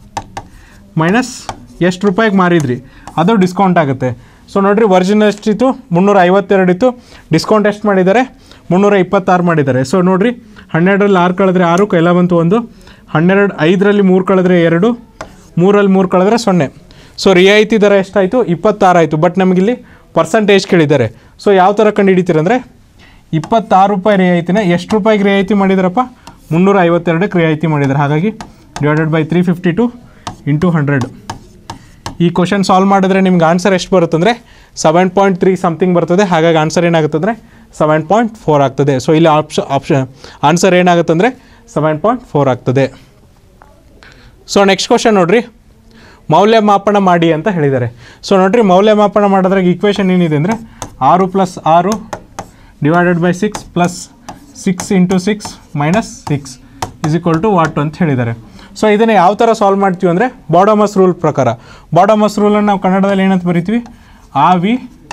ಮೈನಸ್ ಎಷ್ಟು ರೂಪಾಯಿಗೆ ಮಾರಿದ್ರಿ ಅದು ಡಿಸ್ಕೌಂಟ್ ಆಗುತ್ತೆ ಸೊ ನೋಡಿರಿ ಒರಿಜಿನಲ್ ಎಷ್ಟಿತ್ತು ಮುನ್ನೂರ ಐವತ್ತೆರಡು ಇತ್ತು ಡಿಸ್ಕೌಂಟ್ ಎಷ್ಟು ಮಾಡಿದ್ದಾರೆ ಮುನ್ನೂರ ಇಪ್ಪತ್ತಾರು ಮಾಡಿದ್ದಾರೆ ಸೊ ನೋಡಿರಿ ಹನ್ನೆರಡರಲ್ಲಿ ಆರು ಕಳೆದ್ರೆ ಆರು ಕೈಲ ಬಂತು ಒಂದು ಹನ್ನೆರಡು ಐದರಲ್ಲಿ ಮೂರು ಕಳೆದ್ರೆ ಎರಡು ಮೂರಲ್ಲಿ ಮೂರು ಕಳೆದ್ರೆ ಸೊನ್ನೆ ಸೊ ರಿಯಾಯಿತಿ ದರ ಎಷ್ಟಾಯಿತು ಇಪ್ಪತ್ತಾರು ಆಯಿತು ಬಟ್ ನಮಗಿಲ್ಲಿ ಪರ್ಸಂಟೇಜ್ ಕೇಳಿದ್ದಾರೆ ಸೊ ಯಾವ ಥರ ಕಂಡು ಹಿಡಿತೀರಂದರೆ ಇಪ್ಪತ್ತಾರು ರೂಪಾಯಿ ರಿಯಾಯಿತಿನ ಎಷ್ಟು ರೂಪಾಯಿಗೆ ರಿಯಾಯಿತಿ ಮಾಡಿದಾರಪ್ಪ ಮುನ್ನೂರ ಐವತ್ತೆರಡಕ್ಕೆ ರಿಯಾಯಿತಿ ಮಾಡಿದ್ದಾರೆ ಹಾಗಾಗಿ divided by three fifty two into hundred ಈ ಕ್ವಶನ್ ಸಾಲ್ವ್ ಮಾಡಿದ್ರೆ ನಿಮ್ಗೆ ಆನ್ಸರ್ ಎಷ್ಟು ಬರುತ್ತಂದರೆ ಸೆವೆನ್ ಪಾಯಿಂಟ್ ತ್ರೀ ಸಮಥಿಂಗ್ ಬರ್ತದೆ ಹಾಗಾಗಿ ಆನ್ಸರ್ ಏನಾಗುತ್ತೆ ಅಂದರೆ ಸೆವೆನ್ ಪಾಯಿಂಟ್ ಫೋರ್ ಆಗ್ತದೆ ಸೊ ಇಲ್ಲಿ ಆಪ್ಷ ಆಪ್ಷನ್ ಆನ್ಸರ್ ಏನಾಗುತ್ತೆ ಅಂದರೆ ಸೆವೆನ್ ಪಾಯಿಂಟ್ ಫೋರ್ ಆಗ್ತದೆ ಸೊ ನೆಕ್ಸ್ಟ್ ಕ್ವಶನ್ ನೋಡ್ರಿ ಮೌಲ್ಯಮಾಪನ ಮಾಡಿ ಅಂತ ಹೇಳಿದ್ದಾರೆ ಸೊ ನೋಡ್ರಿ ಮೌಲ್ಯಮಾಪನ ಮಾಡೋದ್ರಾಗ ಈಕ್ವೇಷನ್ ಏನಿದೆ ಅಂದರೆ ಆರು ಪ್ಲಸ್ ಆರು divided by six plus six into six minus six is equal to what ಅಂತ ಹೇಳಿದ್ದಾರೆ ಸೊ ಇದನ್ನು ಯಾವ ಥರ ಸಾಲ್ವ್ ಮಾಡ್ತೀವಿ ಅಂದರೆ ಬಾಡಮಸ್ ರೂಲ್ ಪ್ರಕಾರ ಬಾಡಮಸ್ ರೂಲನ್ನು ನಾವು ಕನ್ನಡದಲ್ಲಿ ಏನಂತ ಬರಿತೀವಿ ಆವಿ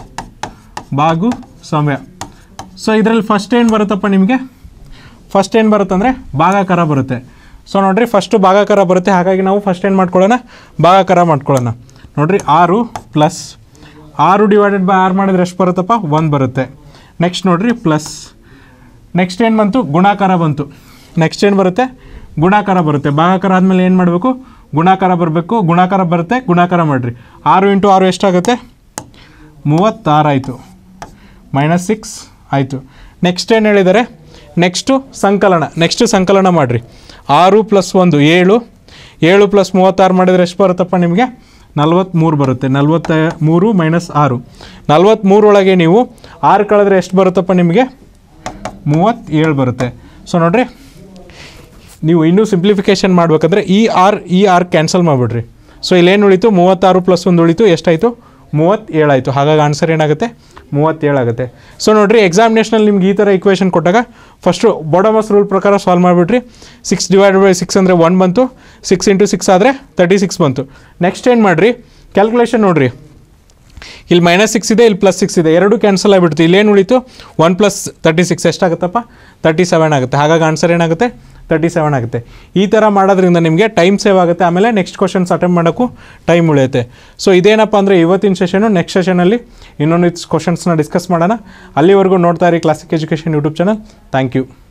ಬಾಗು ಸಮಯ ಸೊ ಇದರಲ್ಲಿ ಫಸ್ಟ್ ಏನು ಬರುತ್ತಪ್ಪ ನಿಮಗೆ ಫಸ್ಟ್ ಏನು ಬರುತ್ತಂದರೆ ಭಾಗಾಕಾರ ಬರುತ್ತೆ ಸೊ ನೋಡಿರಿ ಫಸ್ಟು ಭಾಗಾಕಾರ ಬರುತ್ತೆ ಹಾಗಾಗಿ ನಾವು ಫಸ್ಟ್ ಏನು ಮಾಡ್ಕೊಳ್ಳೋಣ ಭಾಗಾಕಾರ ಮಾಡ್ಕೊಳ್ಳೋಣ ನೋಡಿರಿ ಆರು ಪ್ಲಸ್ ಆರು ಡಿವೈಡೆಡ್ ಬೈ ಆರು ಮಾಡಿದ್ರೆ ಎಷ್ಟು ಬರುತ್ತಪ್ಪ ಒಂದು ಬರುತ್ತೆ ನೆಕ್ಸ್ಟ್ ನೋಡಿರಿ ಪ್ಲಸ್ ನೆಕ್ಸ್ಟ್ ಏನು ಬಂತು ಗುಣಾಕಾರ ಬಂತು ನೆಕ್ಸ್ಟ್ ಏನು ಬರುತ್ತೆ ಗುಣಾಕಾರ ಬರುತ್ತೆ ಭಾಗಾಕಾರ ಆದಮೇಲೆ ಏನು ಮಾಡಬೇಕು ಗುಣಾಕಾರ ಬರಬೇಕು ಗುಣಾಕಾರ ಬರುತ್ತೆ ಗುಣಾಕಾರ ಮಾಡಿರಿ ಆರು ಇಂಟು ಆರು ಎಷ್ಟಾಗುತ್ತೆ ಮೂವತ್ತಾರು ಆಯಿತು ಮೈನಸ್ ಸಿಕ್ಸ್ ಆಯಿತು ನೆಕ್ಸ್ಟ್ ಏನು ಹೇಳಿದ್ದಾರೆ ನೆಕ್ಸ್ಟು ಸಂಕಲನ ನೆಕ್ಸ್ಟ್ ಸಂಕಲನ ಮಾಡಿರಿ ಆರು ಪ್ಲಸ್ ಒಂದು ಏಳು ಏಳು ಪ್ಲಸ್ ಮೂವತ್ತಾರು ಮಾಡಿದರೆ ಎಷ್ಟು ಬರುತ್ತಪ್ಪ ನಿಮಗೆ ನಲ್ವತ್ತ್ಮೂರು ಬರುತ್ತೆ ನಲ್ವತ್ತ ಮೂರು ಮೈನಸ್ ಆರು ನಲ್ವತ್ತ್ಮೂರೊಳಗೆ ನೀವು ಆರು ಕಳೆದ್ರೆ ಎಷ್ಟು ಬರುತ್ತಪ್ಪ ನಿಮಗೆ ಮೂವತ್ತೇಳು ಬರುತ್ತೆ ಸೊ ನೋಡಿರಿ ನೀವು ಇನ್ನೂ ಸಿಂಪ್ಲಿಫಿಕೇಷನ್ ಮಾಡ್ಬೇಕಂದ್ರೆ ಈ ಆರ್ ಈ ಆರ್ ಕ್ಯಾನ್ಸಲ್ ಮಾಡಿಬಿಡ್ರಿ ಸೊ ಇಲ್ಲೇನು ಉಳಿತು ಮೂವತ್ತಾರು ಪ್ಲಸ್ ಒಂದು ಉಳಿತು ಎಷ್ಟಾಯಿತು ಮೂವತ್ತೇಳು ಆಯಿತು ಹಾಗಾಗಿ ಆನ್ಸರ್ ಏನಾಗುತ್ತೆ ಮೂವತ್ತೇಳು ಆಗುತ್ತೆ ಸೊ ನೋಡಿರಿ ಎಕ್ಸಾಮಿನೇಷನಲ್ಲಿ ನಿಮ್ಗೆ ಈ ಥರ ಇಕ್ವೇಷನ್ ಕೊಟ್ಟಾಗ ಫಸ್ಟು ಬಾಡಮಸ್ ರೂಲ್ ಪ್ರಕಾರ ಸಾಲ್ವ್ ಮಾಡಿಬಿಟ್ರಿ ಸಿಕ್ಸ್ ಡಿವೈಡೆಡ್ ಬೈ ಸಿಕ್ಸ್ ಅಂದರೆ ಒನ್ ಬಂತು ಸಿಕ್ಸ್ ಇಂಟು ಸಿಕ್ಸ್ ಆದರೆ ತರ್ಟಿ ಸಿಕ್ಸ್ ಬಂತು ನೆಕ್ಸ್ಟ್ ಏನು ಮಾಡಿರಿ ಕ್ಯಾಲ್ಕುಲೇಷನ್ ನೋಡಿರಿ ಇಲ್ಲಿ ಮೈನಸ್ ಸಿಕ್ಸ್ ಇದೆ ಇಲ್ಲಿ ಪ್ಲಸ್ ಸಿಕ್ಸ್ ಇದೆ ಎರಡು ಕ್ಯಾನ್ಸಲ್ ಆಗಿಬಿಡ್ತು ಇಲ್ಲೇನು ಉಳಿತು ಒನ್ ಪ್ಲಸ್ ತರ್ಟಿ ಸಿಕ್ಸ್ ಎಷ್ಟಾಗುತ್ತಪ್ಪ ತರ್ಟಿ ಸೆವೆನ್ ಆಗುತ್ತೆ ಹಾಗಾಗಿ ಆನ್ಸರ್ ಏನಾಗುತ್ತೆ ತರ್ಟಿ ಸೆವೆನ್ ಆಗುತ್ತೆ ಈ ಥರ ಮಾಡೋದ್ರಿಂದ ನಿಮಗೆ ಟೈಮ್ ಸೇವ್ ಆಗುತ್ತೆ ಆಮೇಲೆ ನೆಕ್ಸ್ಟ್ ಕ್ವಶನ್ಸ್ ಅಟೆಂಡ್ ಮಾಡೋಕ್ಕೂ ಟೈಮ್ ಉಳಿಯುತ್ತೆ ಸೊ ಇದೇನಪ್ಪ ಅಂದರೆ ಇವತ್ತಿನ ಸೆಷನು ನೆಕ್ಸ್ಟ್ ಸೆಷನಲ್ಲಿ ಇನ್ನೊಂದು ಕ್ವಶನ್ಸ್ನ ಡಿಸ್ಕಸ್ ಮಾಡೋಣ ಅಲ್ಲಿವರೆಗೂ ನೋಡ್ತಾ ಇರಿ classic education YouTube channel thank you